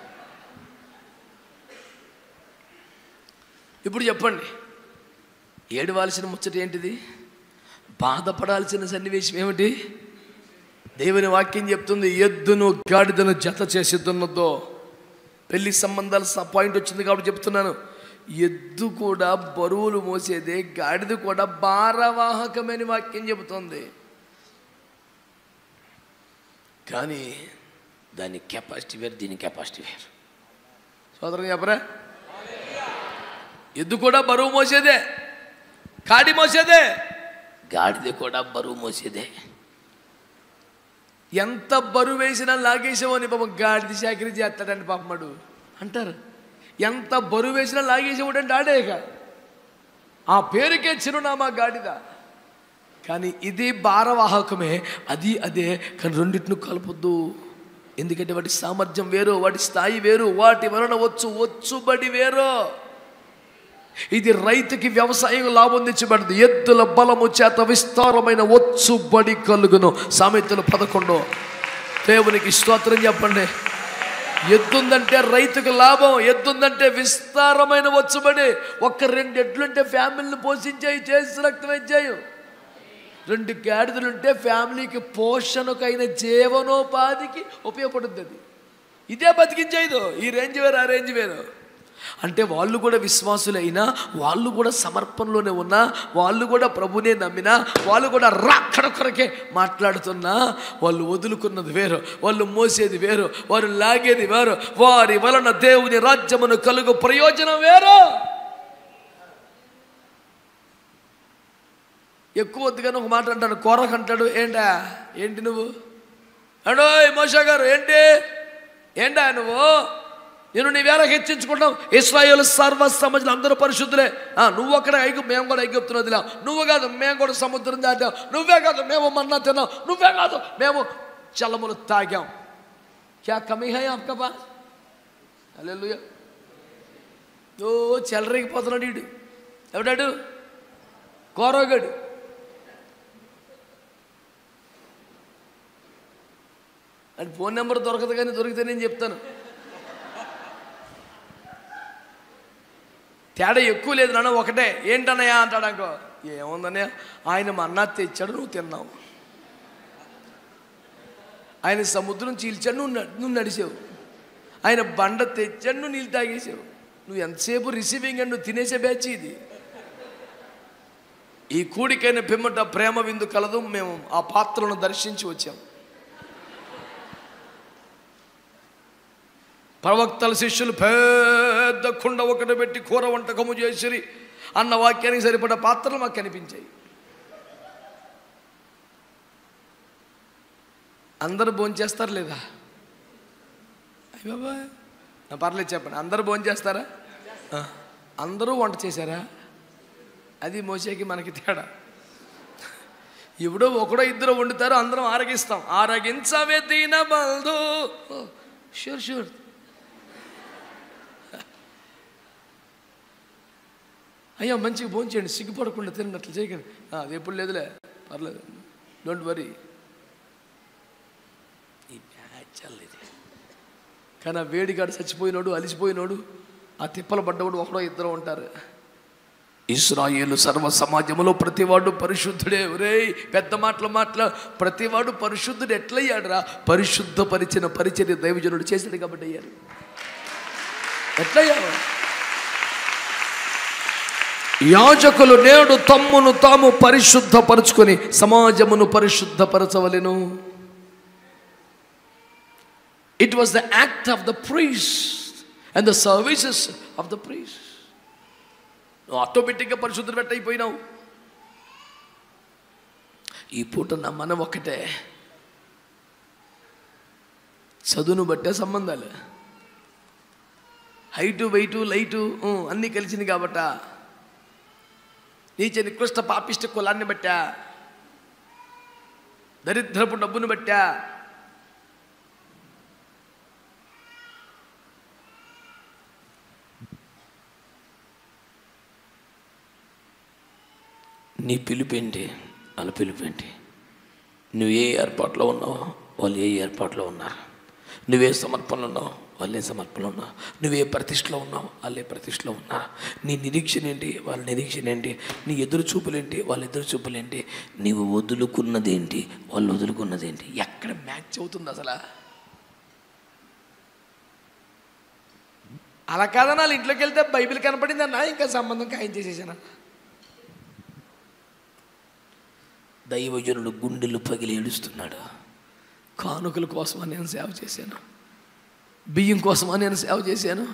Speaker 1: ఇప్పుడు చెప్పండి ఏడవాల్సిన ముచ్చట ఏంటిది బాధపడాల్సిన సన్నివేశం ఏమిటి దేవుని వాక్యం చెప్తుంది ఎద్దును గాడిదను జత చేసి దున్నదో పెళ్లి సంబంధాల స- పాయింట్ వచ్చింది కాబట్టి చెప్తున్నాను ఎద్దు కూడా బరువులు మోసేదే గాడిద కూడా భారవాహకమైన వాక్యం చెబుతోంది
Speaker 4: కానీ దాని కెపాసిటీ వేరు దీని కెపాసిటీ వేరు
Speaker 1: సోదరం చెప్పరా ఎద్దు కూడా బరువు మోసేదే కాడి మోసేదే
Speaker 4: గాడిద కూడా బరువు మోసేదే
Speaker 1: ఎంత బరువు వేసినా లాగేసామని పాపం గాడిది చాకరీ చేస్తాడండి పాపమడు అంటారు ఎంత బరువు వేసినా లాగేసేవాడు అంటే ఆడేక ఆ పేరుకే చిరునామా గాడిద కానీ ఇది భారవాహకమే అది అదే కానీ రెండింటిని కలపొద్దు ఎందుకంటే వాటి సామర్థ్యం వేరు వాటి స్థాయి వేరు వాటి వలన వచ్చు వచ్చుబడి వేరు ఇది రైతుకి వ్యవసాయం లాభం తెచ్చిబడింది ఎద్దుల బలము చేత విస్తారమైన వచ్చుబడి కలుగును సామెతలు పదకొండు దేవునికి స్తోత్రం చెప్పండి ఎద్దుందంటే రైతుకు లాభం ఎద్దుందంటే విస్తారమైన వచ్చుబడి ఒక్క రెండు ఎడ్లుంటే ఫ్యామిలీని పోషించాయి చేసి రక్తం ఇచ్చాయి రెండు గాడిదలుంటే ఫ్యామిలీకి పోషణకైన జీవనోపాధికి ఉపయోగపడుతుంది అది ఇదే బతికించేది ఈ రేంజ్ వేరు ఆ రేంజ్ వేరు అంటే వాళ్ళు కూడా విశ్వాసులైనా వాళ్ళు కూడా సమర్పణలోనే ఉన్నా వాళ్ళు కూడా ప్రభునే నమ్మినా వాళ్ళు కూడా రాక్కడ కొరకే మాట్లాడుతున్నా వాళ్ళు వదులుకున్నది వేరు వాళ్ళు మోసేది వేరు వారు లాగేది వేరు వారి వలన దేవుని రాజ్యమును కలుగు ప్రయోజనం వేరు ఎక్కువ వద్దుగానే ఒక మాట అంటాడు కోరక అంటాడు ఏంటా ఏంటి నువ్వు అడో మోషా గారు ఏంటి ఏంటా నువ్వు నేను నీ వేళ హెచ్చించుకుంటాం ఇస్రాయేల్ సర్వ సమాజంలో అందరూ పరిశుద్ధులే ఆ, నువ్వు అక్కడ ఐగు మేము కూడా ఐగుప్తున్నదిలా నువ్వు కాదు మేము కూడా సముద్రం దాటాం నువ్వే కాదు మేము మన్నా తిన్నాం నువ్వే కాదు మేము చల్లములు తాగాం క్యా కమీ హై ఆప్కా పాస్ హల్లెలూయా ఓ చెలరేగిపోతున్నాడు వీడు ఎవడాడు కోరగాడు అంటే ఫోన్ నెంబర్ దొరకదు కానీ దొరికితే నేను చెప్తాను తేడా ఎక్కువ లేదు నాన్న ఒకటే ఏంటన్నయ్యా అంటాడు అనుకో ఏముందన్నయ్య ఆయన మన్నా తెచ్చాడు నువ్వు తిన్నావు ఆయన సముద్రం చీల్చాడు నువ్వు న- నువ్వు నడిచావు ఆయన బండ తెచ్చాడు నువ్వు నీళ్ళు తాగేసావు నువ్వు ఎంతసేపు రిసీవింగ్ అండ్ నువ్వు తినేసే బ్యాచ్ ఇది ఈ కూడికైన పిమ్మట ప్రేమ విందు కలదు మేము ఆ పాత్రను దర్శించి వచ్చాం ప్రవక్తల శిష్యులు పెద్ద కుండ ఒకటి పెట్టి కూర వంటకము చేసిరి అన్న వాక్యానికి సరిపడ పాత్రలు మాకు కనిపించాయి అందరూ భోంచేస్తారు లేదా అయ్య బాబా నా పర్లేదు చెప్పండి అందరూ భోంచేస్తారా ఆ. అందరూ వంట చేశారా అది మోసేకి మనకి తేడా ఇప్పుడు ఒకడో ఇద్దరు వండుతారు అందరం ఆరగిస్తాం ఆరగించవే దీన బల్దు షూర్ షూర్ అయ్యా మంచిగా భోంచేయండి సిగ్గుపడకుండా తిన్నట్లు చేయకండి "ఆ, అది ఎప్పుడు లేదులే పర్లేదు డోంట్ వరీ ఈ బ్యాచ్ అల్లది కానీ ఆ వేడిగాడు చచ్చిపోయినోడు అలిసిపోయినోడు ఆ తిప్పలు పడ్డవాడు ఒకడో ఇద్దరు ఉంటారు ఇస్రాయేలు సర్వ సమాజంలో ప్రతివాడు పరిశుద్ధుడే ఒరేయ్ పెద్ద మాటలు మాటల ప్రతివాడు పరిశుద్ధుడు ఎట్లయ్యాడురా పరిశుద్ధపరిచిన పరిచర్య దైవజనుడు చేశాడు కాబట్టి అయ్యారు ఎట్లయ్యాడు యాజకులు నేడు తమ్మును తాము పరిశుద్ధపరుచుకొని సమాజమును పరిశుద్ధపరచవలెను it was the act of the priest and the services of the priest నువ్వు ఆటోమేటిక్గా పరిశుద్ధులు పెట్టయిపోయినావు ఈ పూట నా మనం ఒక్కటే చదువును బట్టే సంబంధాలు హైటు వెయిటు లైటు ఊ, అన్నీ కలిసింది కాబట్ట నీచ నికృష్ట పాపిష్ట కులాన్ని బట్టా దరిద్రపు డబ్బును బట్టా
Speaker 4: నీ పిలుపేంటి వాళ్ళ పిలుపేంటి నువ్వు ఏ ఏర్పాట్లో ఉన్నావో వాళ్ళు ఏ ఏర్పాట్లో ఉన్నారు నువ్వే సమర్పణలో ఉన్నావు వాళ్ళే సమర్పణలో ఉన్నావు నువ్వే ప్రతిష్టలో ఉన్నావు వాళ్ళే ప్రతిష్టలో ఉన్నారు నీ నిరీక్షణ ఏంటి వాళ్ళ నిరీక్షణ ఏంటి నీ ఎదురు చూపులేంటి వాళ్ళ ఎదురు చూపులేంటి నీవు వదులుకున్నదేంటి వాళ్ళు వదులుకున్నదేంటి
Speaker 1: ఎక్కడ మ్యాచ్ అవుతుంది అసలు అలా కాదన్నా వాళ్ళ ఇంట్లోకి వెళ్తే బైబిల్ కనపడింది అన్న ఇంకా సంబంధం ఖాయం చేసేసాను
Speaker 4: దైవజనుడు గుండెలు పగిలి ఏడుస్తున్నాడు
Speaker 1: కానుకల కోసమా నేను సేవ చేశాను బియ్యం కోసమా నేను సేవ చేశాను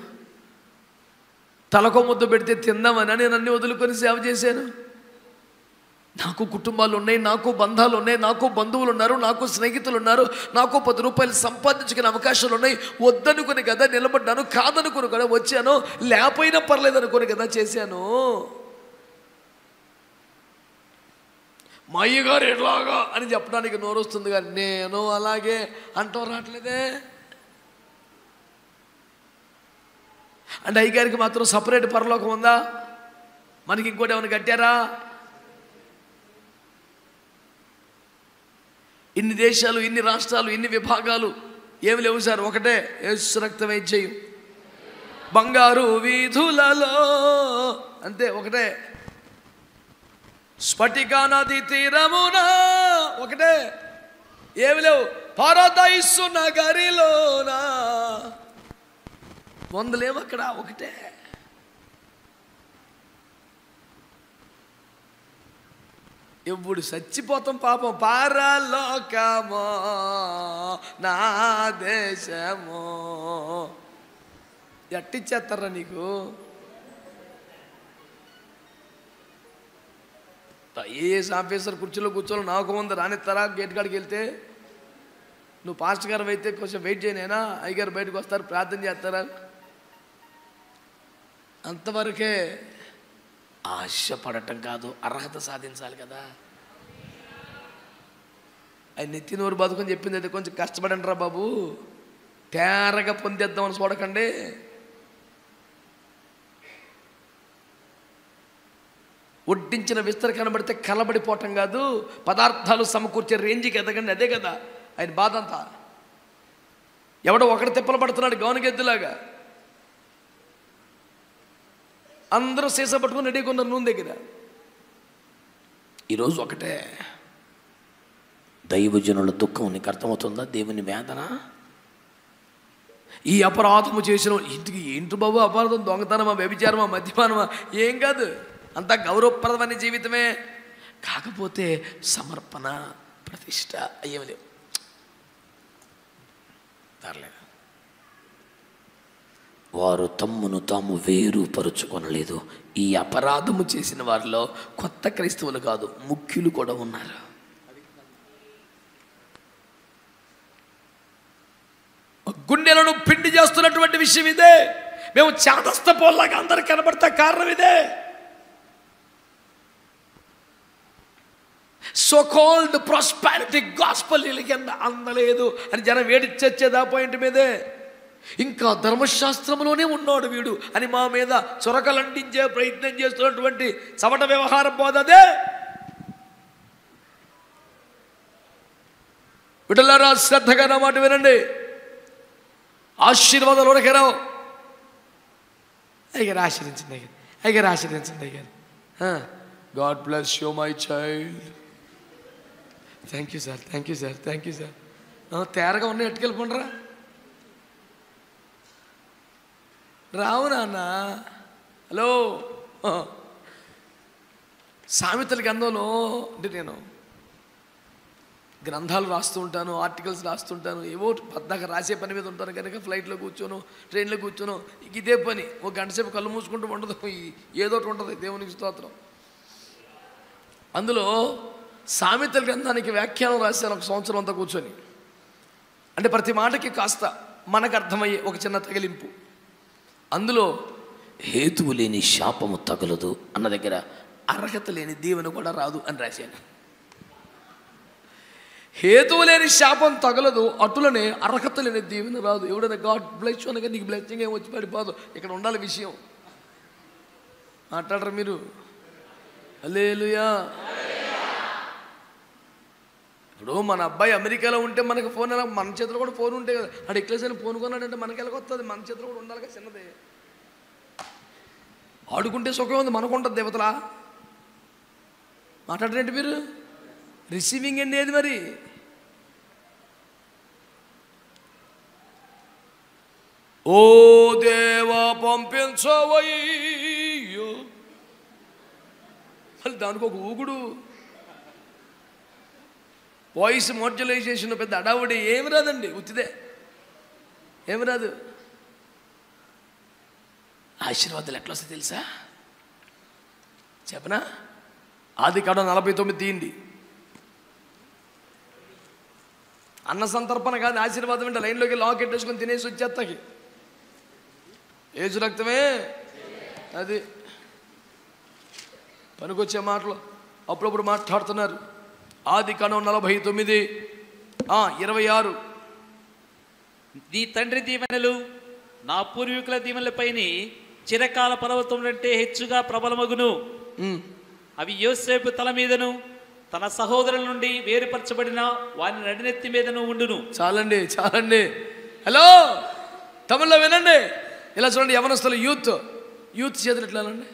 Speaker 1: తలకో ముద్ద పెడితే తిందామని నేను అన్ని వదులుకొని సేవ చేశాను నాకు కుటుంబాలు ఉన్నాయి నాకు బంధాలు ఉన్నాయి నాకు బంధువులు ఉన్నారు నాకు స్నేహితులు ఉన్నారు నాకు పది రూపాయలు సంపాదించుకునే అవకాశాలు ఉన్నాయి వద్దనుకుని కదా నిలబడ్డాను కాదనుకుని కదా వచ్చాను లేకపోయినా పర్లేదు అనుకుని కదా చేశాను మా అయ్యగారు ఎలాగా అని చెప్పడానికి నోరు వస్తుంది కానీ నేను అలాగే అంటూ రావట్లేదే అంటే అయ్యగారికి మాత్రం సపరేట్ పరలోకం ఉందా మనకి ఇంకోటి ఏమైనా కట్టారా ఇన్ని దేశాలు ఇన్ని రాష్ట్రాలు ఇన్ని విభాగాలు ఏమి లేవు సార్ ఒకటే యేసు రక్తమే చేయు బంగారు వీధులలో అంతే ఒకటే స్ఫటిక నది తీరమున ఒకటే ఏమి లేవు పారదైసు నగరిలోనా వందలేము అక్కడ ఒకటే ఎప్పుడు చచ్చిపోతాం పాపం పారలోకమో నా దేశమో ఎట్టిచ్చేస్తారా నీకు ఐఏఎస్ ఆఫీసర్ కుర్చీలో కూర్చోని నాకు ముందు రానిస్తారా గేట్ కాడికి వెళ్తే నువ్వు పాస్ట్ గారు అయితే కొంచెం వెయిట్ చేయనైనా అయ్యగారు బయటకు వస్తారు ప్రార్థన చేస్తారా అంతవరకే ఆశపడటం కాదు అర్హత సాధించాలి కదా ఆయన నెత్తి నోరు బతుకని చెప్పింది అయితే కొంచెం కష్టపడండి రా బాబు తేరగా పొందేద్దామని చూడకండి వడ్డించిన విస్తర కనబడితే కలబడిపోవటం కాదు పదార్థాలు సమకూర్చే రేంజ్కి ఎదగండి అదే కదా ఆయన బాధ అంతా ఎవడో ఒకటి తిప్పలు పడుతున్నాడు గౌనగెద్దులాగా అందరూ సీసా పట్టుకుని రెడీగా ఉన్నారు నూనె దగ్గర
Speaker 4: ఈరోజు ఒకటే దైవజనుల దుఃఖం నీకు అర్థమవుతుందా దేవుని వేదన
Speaker 1: ఈ అపరాధము చేసిన ఇంటికి ఏంటి బాబు అపరాధం దొంగతనమా వ్యభిచారమా మద్యపానమా ఏం కాదు అంతా గౌరవప్రదమైన జీవితమే కాకపోతే సమర్పణ ప్రతిష్ట అయ్యేవి లేవు పర్లేదు
Speaker 4: వారు తమ్మును తాము వేరుపరుచుకొనలేదు
Speaker 1: ఈ అపరాధము చేసిన వారిలో కొత్త క్రైస్తవులు కాదు ముఖ్యులు కూడా ఉన్నారు గుండెలను పిండి చేస్తున్నటువంటి విషయం ఇదే మేము చాదస్త పోల్లాగా అందరు కనబడతా కారణం ఇదే సో కాల్డ్ ప్రాస్పారిటీ గాస్పల్ వీళ్ళకి అందలేదు అని జనం వేడిచ్చొచ్చేది ఆ పాయింట్ మీదే ఇంకా ధర్మశాస్త్రంలోనే ఉన్నాడు వీడు అని మా మీద చొరకలంటించే ప్రయత్నం చేస్తున్నటువంటి చవట వ్యవహారం పోదదే విటలారా శ్రద్ధగా నా మాట వినండి ఆశీర్వాదాలు ఉరకరావు అయ్యారు ఆశీర్వించండి అయ్యారు అయ్యారు ఆశీర్వించండి అయ్యారు God bless you my child thank you sir thank you sir thank you sir తేరగా ఉన్నాయి ఎట్టుకెళ్ళిపోండిరా రావు నాన్న హలో ఆ. సామెతల గ్రంథంలో అంటే నేను గ్రంథాలు రాస్తూ ఉంటాను ఆర్టికల్స్ రాస్తుంటాను ఏవో పద్దాక రాసే పని మీద ఉంటాను కనుక ఫ్లైట్లో కూర్చోను ట్రైన్లో కూర్చోను ఇక ఇదే పని ఒక గంట సేపు కళ్ళు మూసుకుంటూ ఉండదు ఈ- ఏదో ఒకటి ఉంటుంది దేవునికి స్తోత్రం అందులో సామెతల గ్రంథానికి వ్యాఖ్యానం రాశాను ఒక సంవత్సరం అంతా కూర్చొని అంటే ప్రతి మాటకి కాస్త మనకు అర్థమయ్యే ఒక చిన్న తగిలింపు అందులో
Speaker 4: హేతువు లేని శాపము తగలదు
Speaker 1: అన్న దగ్గర అర్హత లేని దీవెన కూడా రాదు అని రాశాను హేతువు లేని శాపం తగలదు అటులనే అర్హత లేని దీవెన రాదు ఎవడైనా గాడ్ బ్లెస్ అనగా నీకు బ్లెస్సింగ్ ఏం వచ్చి పడిపోదు ఇక్కడ ఉండాలి విషయం మాట్లాడరు మీరు అలేలుయా ఇప్పుడు మన అబ్బాయి అమెరికాలో ఉంటే మనకు ఫోన్ ఎలా మన చేతిలో కూడా ఫోన్ ఉంటే కదా అటు ఎక్లేస్ అని ఫోన్ కొన్నాడంటే మనకి ఎలా వస్తుంది మన చేతిలో కూడా ఉండాలి కదా చిన్నది ఆడుకుంటే సుఖం ఉంది మనకు ఉంటుంది దేవతలా మాట్లాడరేంటి మీరు రిసీవింగ్ అండి ఏది మరి ఓ దేవా పంపించవయ్యో మళ్ళీ దానికి ఒక ఊగుడు వాయిస్ మోడ్యులైజేషన్ పెద్ద అడావుడి ఏమి రాదండి ఉత్తిదే ఏమి రాదు ఆశీర్వాదాలు ఎట్లా వస్తాయి తెలుసా చెప్పనా ఆది కాడ నలభై తొమ్మిది తీయండి అన్న సంతర్పణ కాదు ఆశీర్వాదం అంటే లైన్లోకి లాకెట్ వేసుకొని తినేసి వచ్చేస్తాకి ఏజు రక్తమే అది పనికొచ్చే మాటలు అప్పుడప్పుడు మాట్లాడుతున్నారు ఆది కణం నలభై తొమ్మిది ఆ, ఇరవై ఆరు
Speaker 5: నీ తండ్రి దీవెనలు నా పూర్వీకుల దీవెనలపైని చిరకాల పర్వతం అంటే హెచ్చుగా ప్రబలమగును
Speaker 1: ఉమ్.
Speaker 5: అవి యోసేపు తల మీదను తన సహోదరుల నుండి వేరుపరచబడిన వాని నడినెత్తి మీదను ఉండును
Speaker 1: చాలండి చాలండి హలో తమిళ్లో వినండి ఇలా చూడండి యవనస్తులు యూత్ యూత్ చేతులు ఎట్లా అండి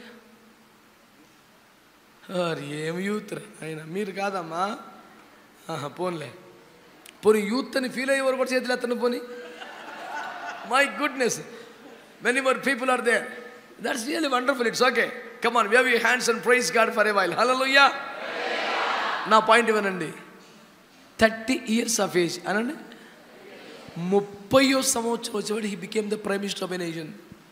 Speaker 1: అరే ఏం యూత్ రా ఆయన మీరు కాదమ్మా ఆహా, పోన్లే పోనీ యూత్ అని ఫీల్ అయ్యేవారు కూడా చేతులు ఎత్తండి పోనీ my goodness many more people are there that's really wonderful it's okay come on wave you hands and praise God for a while hello నా పాయింట్ ఇవ్వనండి థర్టీ ఇయర్స్ ఆఫ్ ఏజ్ అనండి ముప్పయో సంవత్సరం వచ్చేవాడు he became the prime minister of a nation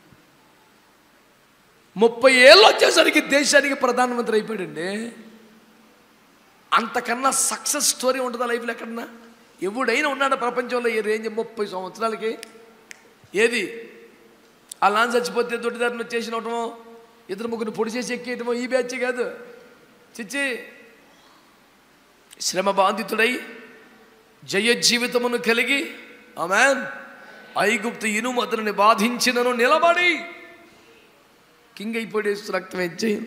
Speaker 1: ముప్పై ఏళ్ళు వచ్చేసరికి దేశానికి ప్రధానమంత్రి అయిపోయాడండి అంతకన్నా సక్సెస్ స్టోరీ ఉంటుందా లైఫ్లో ఎక్కడన్నా ఎవడైనా ఉన్నాడు ప్రపంచంలో ఈ రేంజ్ ముప్పై సంవత్సరాలకి ఏది ఆ లాన్ చచ్చిపోతే దొడ్డిదారిని వచ్చేసినవటమో ఇద్దరు ముగ్గురు పొడి చేసి ఎక్కేయటమో ఈ బ్యాచ్ కాదు చిచ్చి శ్రమ బాధితుడై జయ జీవితమును కలిగి ఆమెన్ ఐగుప్తు ఇనుము అతనిని బాధించినను నిలబడి కింగ్ అయిపోయేస్తు రక్తం చేయను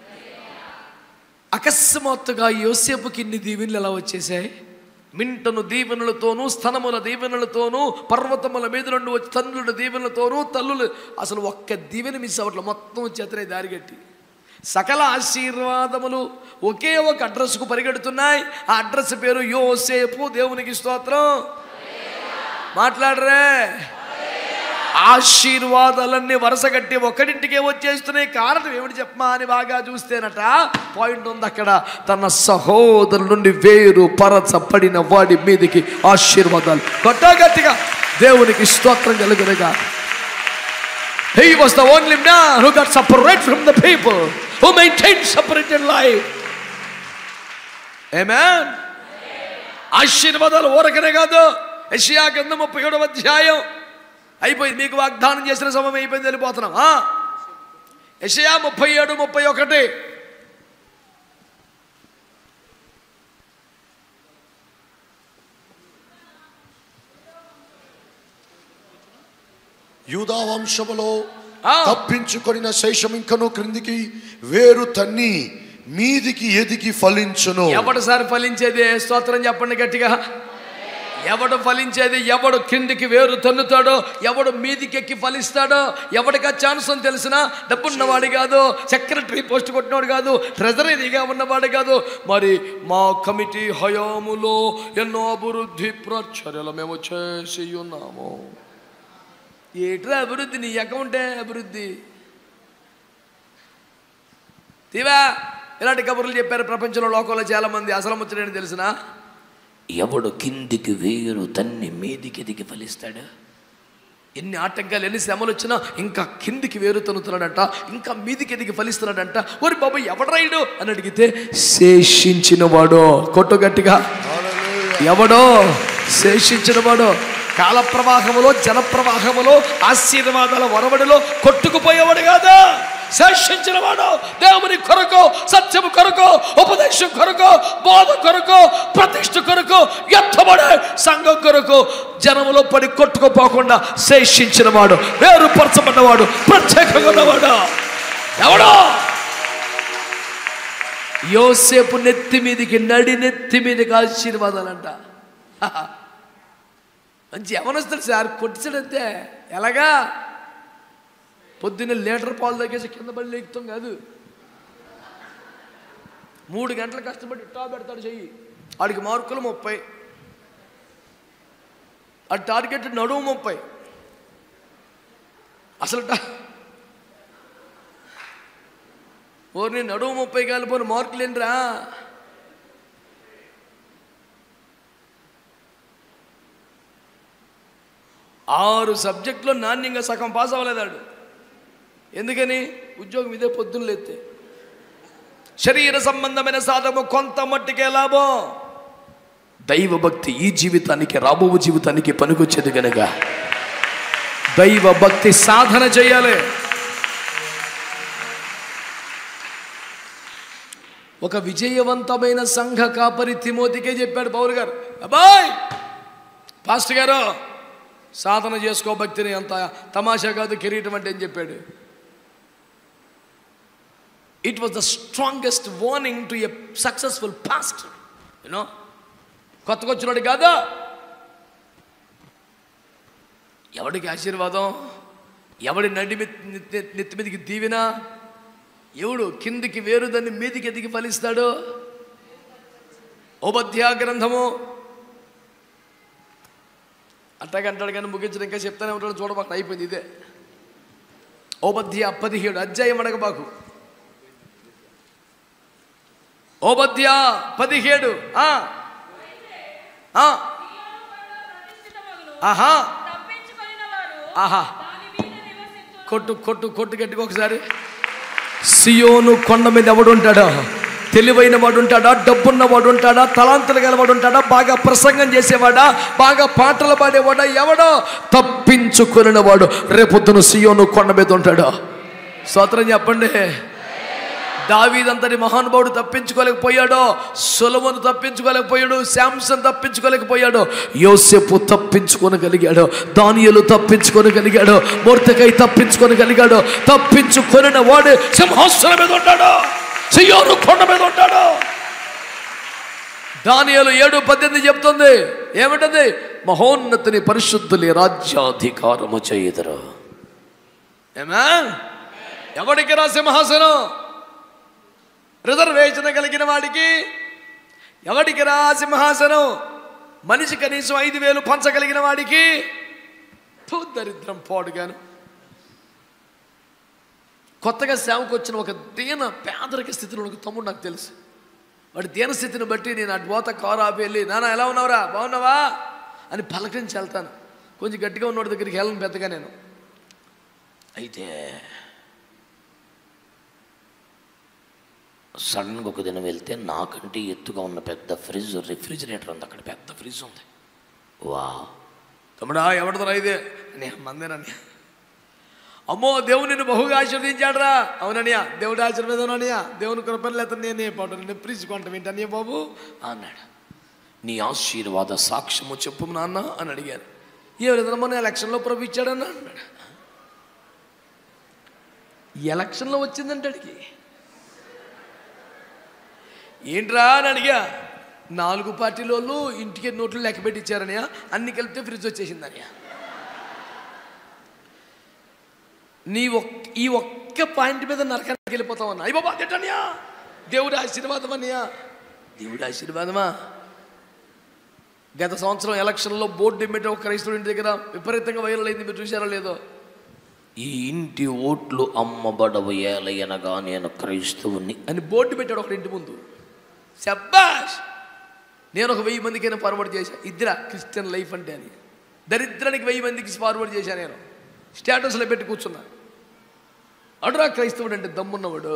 Speaker 1: అకస్మాత్తుగా యోసేపుకి ఇన్ని దీవెనలు ఎలా వచ్చేసాయి మింటను దీవెనలతోనూ స్తనముల దీవెనలతోనూ పర్వతముల మీద నుండి వచ్చి తండ్రుల దీవెనలతోనూ తల్లులు అసలు ఒక్క దీవెన మిస్ అవ్వట్ల మొత్తం వచ్చేతనే దారిగట్టి సకల ఆశీర్వాదములు ఒకే ఒక అడ్రస్కు పరిగెడుతున్నాయి ఆ అడ్రస్ పేరు యోసేపు దేవునికి స్తోత్రం మాట్లాడరే ఆశీర్వాదాలన్నీ వరుసగట్టి ఒకటింటికే వచ్చేస్తున్నాయి కారణం ఏమిటి చెప్పమా అని బాగా చూస్తేనట పాయింట్ ఉంది అక్కడ తన సహోదరుల నుండి వేరు పరచబడిన వాడి మీదకి ఆశీర్వాదాలు గట్టా గట్టిగా దేవునికి స్తోత్రం కలుగునగా He was the only man who got separate from the people, who maintained separated life. Amen. ఆశీర్వాదాలు ఊరకనే కాదు యెషయా కింద ముప్పై ఏడవ అధ్యాయం అయిపోయింది మీకు వాగ్దానం చేసిన సమయం అయిపోయింది వెళ్ళిపోతున్నాం ఆ? యెషయా ముప్పై ఏడు ముప్పై ఒకటి
Speaker 2: యూదా వంశములో
Speaker 1: ఆ.
Speaker 2: తప్పించుకొనిన శేషం ఇంకను క్రిందికి వేరు తన్ని మీదికి ఎదిగి ఫలించును
Speaker 1: ఎవడు సారి ఫలించేది స్తోత్రం చెప్పండి గట్టిగా ఎవడు ఫలించేది ఎవడు కిందికి వేరు తన్నుతాడో ఎవడు మీదికెక్కి ఫలిస్తాడో ఎవడికి ఛాన్స్ అని తెలిసినా డబ్బున్నవాడు కాదు సెక్రటరీ పోస్ట్ కొట్టినవాడు కాదు ట్రెజరీగా ఉన్నవాడు కాదు మరి మా కమిటీ హయాములో ఎన్నో అభివృద్ధి ప్రచర్యలు మేము చేసి ఉన్నాము ఏట్రా అభివృద్ధి నీ అకౌంటే అభివృద్ధి తీవా ఇలాంటి కబుర్లు చెప్పారు ప్రపంచంలో లోకంలో చాలా మంది అసలు ముచ్చటని తెలిసినా
Speaker 4: ఎవడు కిందికి వేరు తన్ని మీదికి ఎదిగి ఫలిస్తాడు
Speaker 1: ఎన్ని ఆటంకాలు ఎన్ని శ్రమలు వచ్చినా ఇంకా కిందికి వేరు తనుతున్నాడంట ఇంకా మీదికి ఎదిగి ఫలిస్తున్నాడంట ఒరి బాబు ఎవడ్రాయుడు అని అడిగితే శేషించినవాడో కొట్టు గట్టిగా ఎవడో శేషించినవాడో కాల ప్రవాహములో జల ప్రవాహములో ఆశీర్వాదాల వరవడిలో కొట్టుకుపోయేవాడు కాదా శేషించినవాడు దేవుని కొరకు సత్యము కొరకు ఉపదేశం కొరకు బోధ కొరకు ప్రతిష్ఠ కొరకు ఎత్తబడే సంఘం కొరకు జనములో పడి కొట్టుకుపోకుండా శేషించినవాడు వేరుపరచబడ్డవాడు ప్రత్యేకంగా ఉన్నవాడు ఎవడో యోసేపు నెత్తి మీదికి నడి నెత్తి మీదకి ఆశీర్వాదాలంట మంచి యవనస్తుడు సార్ కొట్టిసాడంతే ఎలాగా పొద్దున్న లీటర్ పాలు తగ్గేసి కింద పడి లేకుతాం కాదు మూడు గంటలు కష్టపడి ఇట్టా పెడతాడు చెయ్యి ఆడికి మార్కులు ముప్పై ఆ టార్గెట్ నడువు ముప్పై అసలు ఓర్ని నడువు ముప్పై కాలిపోయిన మార్కులేంట్రా ఆరు సబ్జెక్టులో నాణ్యంగా సగం పాస్ అవ్వలేదాడు ఎందుకని ఉద్యోగం ఇదే పొద్దున్న లేతే శరీర సంబంధమైన సాధము కొంత మట్టికే లాభం
Speaker 4: దైవభక్తి ఈ జీవితానికి రాబో జీవితానికి పనికొచ్చేది గనక దైవ భక్తి
Speaker 1: సాధన చేయాలి ఒక విజయవంతమైన సంఘ కాపరి తిమోతికే చెప్పాడు పౌరు గారు అబ్బాయ్ పాస్టర్ గారు సాధన చేసుకో భక్తిని అంత తమాషా కాదు కిరీటం అంటే అని చెప్పాడు it was the strongest warning to a successful past you know కొత్తకొచ్చినోడు కాదా ఎవడికి ఆశీర్వాదం ఎవడి నడి నెత్తి నెత్తి మీదకి దీవిన ఎవడు కిందికి వేరు దాన్ని మీదికి ఎదిగి ఫలిస్తాడు ఉపధ్యా గ్రంథము అట్టగంటాడు కానీ ముగించడం ఇంకా చెప్తానే ఉంటాడు చూడబాకు అయిపోయింది ఇదే ఓపధ్య పదిహేడు అధ్యాయం అడగబాకు ఓపధ్య పదిహేడు ఆ. ఆ. ఆహా
Speaker 3: తప్పించుకొనిన వారు
Speaker 1: ఆహా
Speaker 3: దాని మీద నివసింతురు.
Speaker 1: కొట్టు కొట్టు కొట్టు గట్టిగా ఒకసారి సియోను కొండ మీద ఎవడు ఉంటాడా తెలివైన వాడు ఉంటాడా డబ్బున్న వాడు ఉంటాడా తలాంతులు గలవాడు ఉంటాడా బాగా ప్రసంగం చేసేవాడా బాగా పాటలు పాడేవాడా ఎవడో తప్పించుకుని వాడు రేపొద్దున సియోను కొండ మీద ఉంటాడా స్తోత్రం చెప్పండి దావీదంతటి మహానుభావుడు తప్పించుకోలేకపోయాడో సులభను తప్పించుకోలేకపోయాడు శాంసన్ తప్పించుకోలేకపోయాడు యోసెపు తప్పించుకోనగలిగాడు దానియలు తప్పించుకోనగలిగాడు మూర్తికై తప్పించుకోనగలిగాడు తప్పించుకొనిన వాడు సింహాసనం మీద ఉంటాడు సియోను కొండ మీద ఉంటాడు దానియలు ఏడు పద్దెనిమిది చెప్తుంది ఏమిటది మహోన్నతిని పరిశుద్ధుని రాజ్యాధికారము చేయుదురు ఏమా ఎవడికి రా సింహాసనం రిజర్వేషన్ కలిగిన వాడికి ఎవడికి రా సింహాసనం మనిషి కనీసం ఐదు వేలు పంచగలిగిన వాడికి థు, దరిద్రం పాడుగాను కొత్తగా సేవకు వచ్చిన ఒక దీన పేదరిక స్థితిలో ఒక తమ్ముడు నాకు తెలుసు వాడి దీన స్థితిని బట్టి నేను అటు పోత కారు ఆపి వెళ్ళి నాన్న ఎలా ఉన్నావురా బాగున్నావా అని పలకరించి వెళ్తాను కొంచెం గట్టిగా ఉన్నోడి దగ్గరికి వెళ్ళను పెద్దగా నేను
Speaker 4: అయితే సడన్గా ఒక దినం వెళ్తే నాకంటే ఎత్తుగా ఉన్న పెద్ద ఫ్రిడ్జ్ రిఫ్రిజిరేటర్ ఉంది అక్కడ పెద్ద ఫ్రిడ్జ్ ఉంది వా
Speaker 1: తమ్ముడా ఎవడదరా ఇదే అని మందేనని అమ్మో దేవుడు నిన్ను బహుగా ఆశీర్వదించాడురా అవుననియా దేవుడు ఆశీర్వేదం అనియా దేవుని కృపను లేత నేనే పాటు నేను ప్రీజ్ కొంటాం ఏంటనియా బాబు
Speaker 4: అన్నాడు నీ ఆశీర్వాద సాక్ష్యము చెప్పు
Speaker 1: చెప్పు నాన్న అని అడిగాను ఏ విధంగా మన ఎలక్షన్లో ప్రభు ఇచ్చాడన్న అన్నాడు ఎలక్షన్లో వచ్చిందంటే అడిగి ఏంట్రా అని అడిగా నాలుగు పార్టీల వాళ్ళు ఇంటికి నోట్లు లెక్క పెట్టి ఇచ్చారనియా అన్ని కలిపితే ఫ్రిడ్జ్ వచ్చేసిందనియా నీ ఒక్ ఈ ఒక్క పాయింట్ మీద నరకానికి వెళ్ళిపోతావు అన్న అయ్యి బాబా అదేటనియా దేవుడి ఆశీర్వాదం అనియా దేవుడి ఆశీర్వాదమా గత సంవత్సరం ఎలక్షన్లో బోర్డు ఎమ్మెట ఒక క్రైస్తవుడి ఇంటి దగ్గర విపరీతంగా వైరల్ అయింది మీరు చూసారో లేదో
Speaker 4: ఈ ఇంటి ఓట్లు అమ్మబడవు ఏలయనగా నేను క్రైస్తవుని
Speaker 1: అని బోర్డు పెట్టాడు ఒకటి ఇంటి ముందు శబ్బాష్ నేను ఒక వెయ్యి మందికైనా ఫార్వర్డ్ చేశా ఇద్దరా క్రిస్టియన్ లైఫ్ అంటే అని దరిద్రానికి వెయ్యి మందికి ఫార్వర్డ్ చేశా నేను స్టేటస్లో పెట్టి కూర్చున్నా అడురా క్రైస్తవుడు అంటే దమ్మున్నవాడు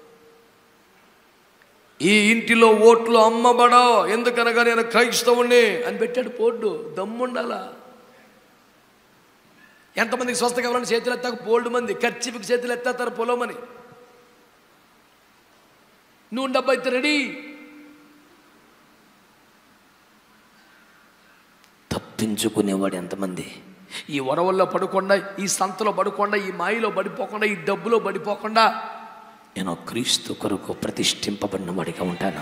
Speaker 1: ఈ ఇంటిలో ఓట్లు అమ్మబడో ఎందుకనగా నేను క్రైస్తవుణ్ణి అని పెట్టాడు బోర్డు దమ్ముండాలా ఎంతమందికి స్వస్థ కావాలని చేతులు ఎత్తాక బోల్డ్ మంది ఖర్చుకి చేతులు ఎత్తేస్తారు పొలమని నువ్వు డబ్బు అయితే రెడీ
Speaker 4: తప్పించుకునేవాడు ఎంతమంది
Speaker 1: ఈ వరవల్లో పడకుండా ఈ సంతలో పడకుండా ఈ మాయలో పడిపోకుండా ఈ డబ్బులో పడిపోకుండా
Speaker 4: నేను క్రీస్తు కొరకు ప్రతిష్ఠింపబడిన వాడిగా ఉంటాను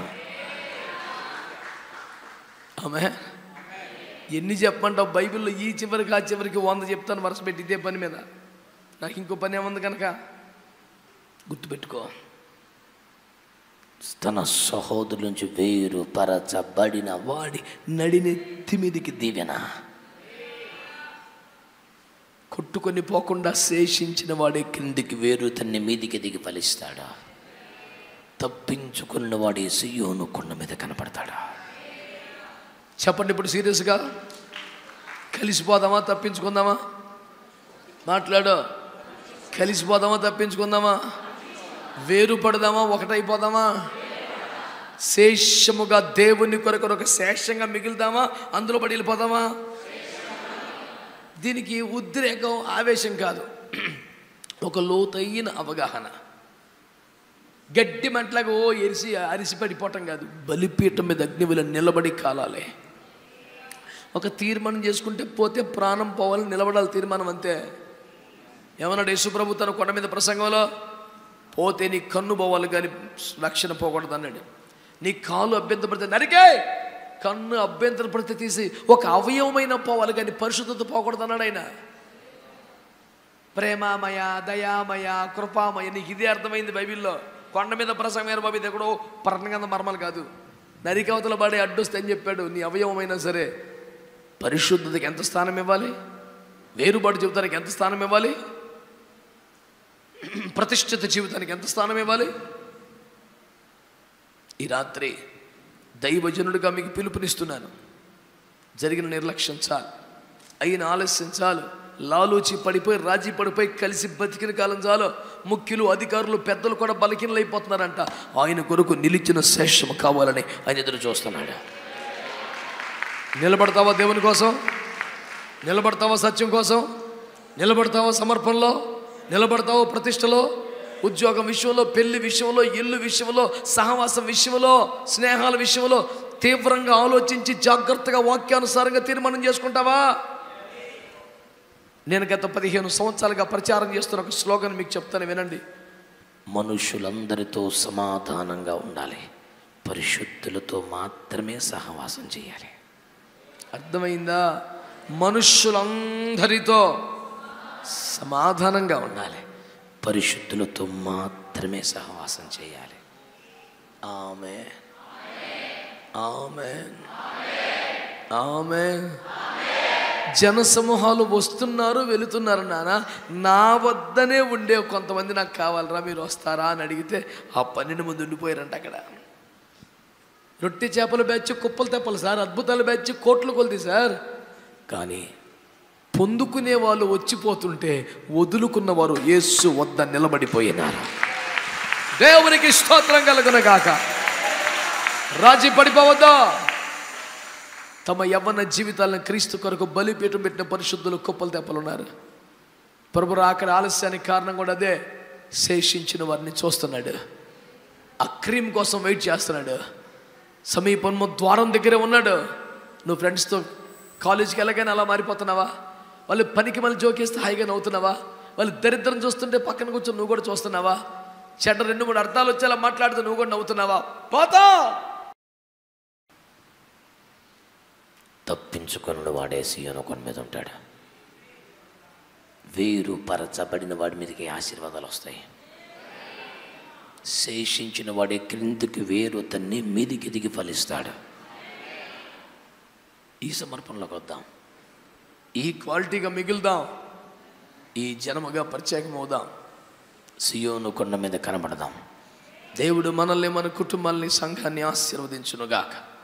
Speaker 1: ఆమె ఎన్ని చెప్పమంటావు బైబిల్లో ఈ చివరికి ఆ చివరికి వంద చెప్తాను వరుస పెట్టి ఇదే పని మీద నాకు ఇంకో పని ఏముంది కనుక గుర్తుపెట్టుకో
Speaker 4: తన సహోదరుల నుంచి వేరు పరచబడిన వాడి నడినెత్తి మీదికి దీవెన కొట్టుకొని పోకుండా శేషించిన వాడే క్రిందికి వేరు తన్ని మీదికి దిగి ఫలిస్తాడా తప్పించుకున్న వాడే సియోను కొండ మీద కనపడతాడా
Speaker 1: చెప్పండి ఇప్పుడు సీరియస్గా కలిసిపోదామా తప్పించుకుందామా మాట్లాడు కలిసిపోదామా తప్పించుకుందామా వేరు పడదామా ఒకటైపోదామా శేషముగా దేవుని కొరకు ఒక శేషంగా మిగులుదామా అందులో పడి వెళ్ళిపోదామా దీనికి ఉద్రేకం ఆవేశం కాదు ఒక లోతైన అవగాహన గట్టి మంటలాగా ఓ ఎరిసి అరిసి పడిపోవటం కాదు బలిపీఠం మీద అగ్నివిల నిలబడి కాలాలే ఒక తీర్మానం చేసుకుంటే పోతే ప్రాణం పోవాలని నిలబడాలి తీర్మానం అంతే ఏమన్నాడు యేసుప్రభు తన కొండ మీద ప్రసంగంలో పోతే నీ కన్ను పోవాలి కానీ రక్షణ పోకూడదు అన్నాడు నీ కాలు అభ్యంతరపడితే నరికే కన్ను అభ్యంతరపడితే తీసి ఒక అవయవమైన పోవాలి కానీ పరిశుద్ధత పోకూడదు అన్నాడు ఆయన ప్రేమామయ దయామయ కృపామయ నీకు ఇదే అర్థమైంది బైబిల్లో కొండ మీద ప్రసంగమైన బాబు ఇది ఎక్కడో పర్ణగంధ మర్మలు కాదు నరికవతల పడే అడ్డొస్తే అని చెప్పాడు నీ అవయవమైనా సరే పరిశుద్ధతకి ఎంత స్థానం ఇవ్వాలి వేరుబాటు జీవితానికి ఎంత స్థానం ఇవ్వాలి ప్రతిష్ఠిత జీవితానికి ఎంత స్థానం ఇవ్వాలి ఈ రాత్రి దైవజనుడిగా మీకు పిలుపునిస్తున్నాను జరిగిన నిర్లక్ష్యం చాలు అయిన ఆలస్యం చాలు లాలూచి పడిపోయి రాజీ పడిపోయి కలిసి బతికిన కాలం చాలు ముఖ్యులు అధికారులు పెద్దలు కూడా బలకీనలైపోతున్నారంట ఆయన కొరకు నిలిచిన శేషము కావాలని ఆయన ఎదురు చూస్తున్నాడు నిలబడతావా దేవుని కోసం నిలబడతావా సత్యం కోసం నిలబడతావా సమర్పణలో నిలబడతావా ప్రతిష్టలో ఉద్యోగం విషయంలో పెళ్లి విషయంలో ఇల్లు విషయంలో సహవాసం విషయంలో స్నేహాల విషయంలో తీవ్రంగా ఆలోచించి జాగ్రత్తగా వాక్యానుసారంగా తీర్మానం చేసుకుంటావా నేను గత పదిహేను సంవత్సరాలుగా ప్రచారం చేస్తున్న ఒక స్లోగన్ మీకు చెప్తాను వినండి
Speaker 4: మనుషులందరితో సమాధానంగా ఉండాలి పరిశుద్ధులతో మాత్రమే సహవాసం చేయాలి
Speaker 1: అర్థమైందా మనుష్యులందరితో సమాధానంగా ఉండాలి
Speaker 4: పరిశుద్ధులతో మాత్రమే సహవాసం చేయాలి ఆమె
Speaker 1: ఆమె ఆమె జనసమూహాలు వస్తున్నారు వెళుతున్నారు నాన్న నా వద్దనే ఉండే కొంతమంది నాకు కావాలరా మీరు వస్తారా అని అడిగితే ఆ పన్నెండు మంది ఉండిపోయారంట అక్కడ రొట్టె చేపల బ్యాచ్ కుప్పలు తెప్పలు సార్ అద్భుతాల బ్యాచ్ కోట్లు కొలిది సార్ కానీ పొందుకునే వాళ్ళు వచ్చిపోతుంటే వదులుకున్న వారు యేసు వద్ద నిలబడిపోయినారు దేవునికి స్తోత్రం కలుగున గాక రాజీ పడిపోవద్దా తమ యవ్వన జీవితాలను క్రీస్తు కొరకు బలిపీఠం పెట్టిన పరిశుద్ధులు కుప్పలు తెప్పలున్నారు ప్రభు అక్కడ ఆలస్యానికి కారణం కూడా అదే శేషించిన వారిని చూస్తున్నాడు ఆ క్రీమ్ కోసం వెయిట్ చేస్తున్నాడు సమీపంలో ద్వారం దగ్గరే ఉన్నాడు నువ్వు ఫ్రెండ్స్తో కాలేజీకి వెళ్ళగానే అలా మారిపోతున్నావా వాళ్ళు పనికి మళ్ళీ జోకేస్తే హాయిగా నవ్వుతున్నావా వాళ్ళు దరిద్రం చూస్తుంటే పక్కన కూర్చొని నువ్వు కూడా చూస్తున్నావా చెడ్డ రెండు మూడు అర్థాలు వచ్చేలా మాట్లాడుతూ నువ్వు కూడా నవ్వుతున్నావా పోతా
Speaker 4: తప్పించుకున్న వాడే సీయోను కొండ మీద ఉంటాడు వేరు పరచబడిన వాడి మీదకి ఆశీర్వాదాలు వస్తాయి శేషించిన వాడే క్రిందికి వేరు తన్ని మీదికి దిగి ఫలిస్తాడు ఈ సమర్పణలోకి వద్దాం
Speaker 1: ఈ క్వాలిటీగా మిగులుదాం ఈ జనముగా ప్రత్యేకం అవుదాం
Speaker 4: సియోను కొండ మీద కనబడదాం
Speaker 1: దేవుడు మనల్ని మన కుటుంబాల్ని సంఘాన్ని ఆశీర్వదించునుగాక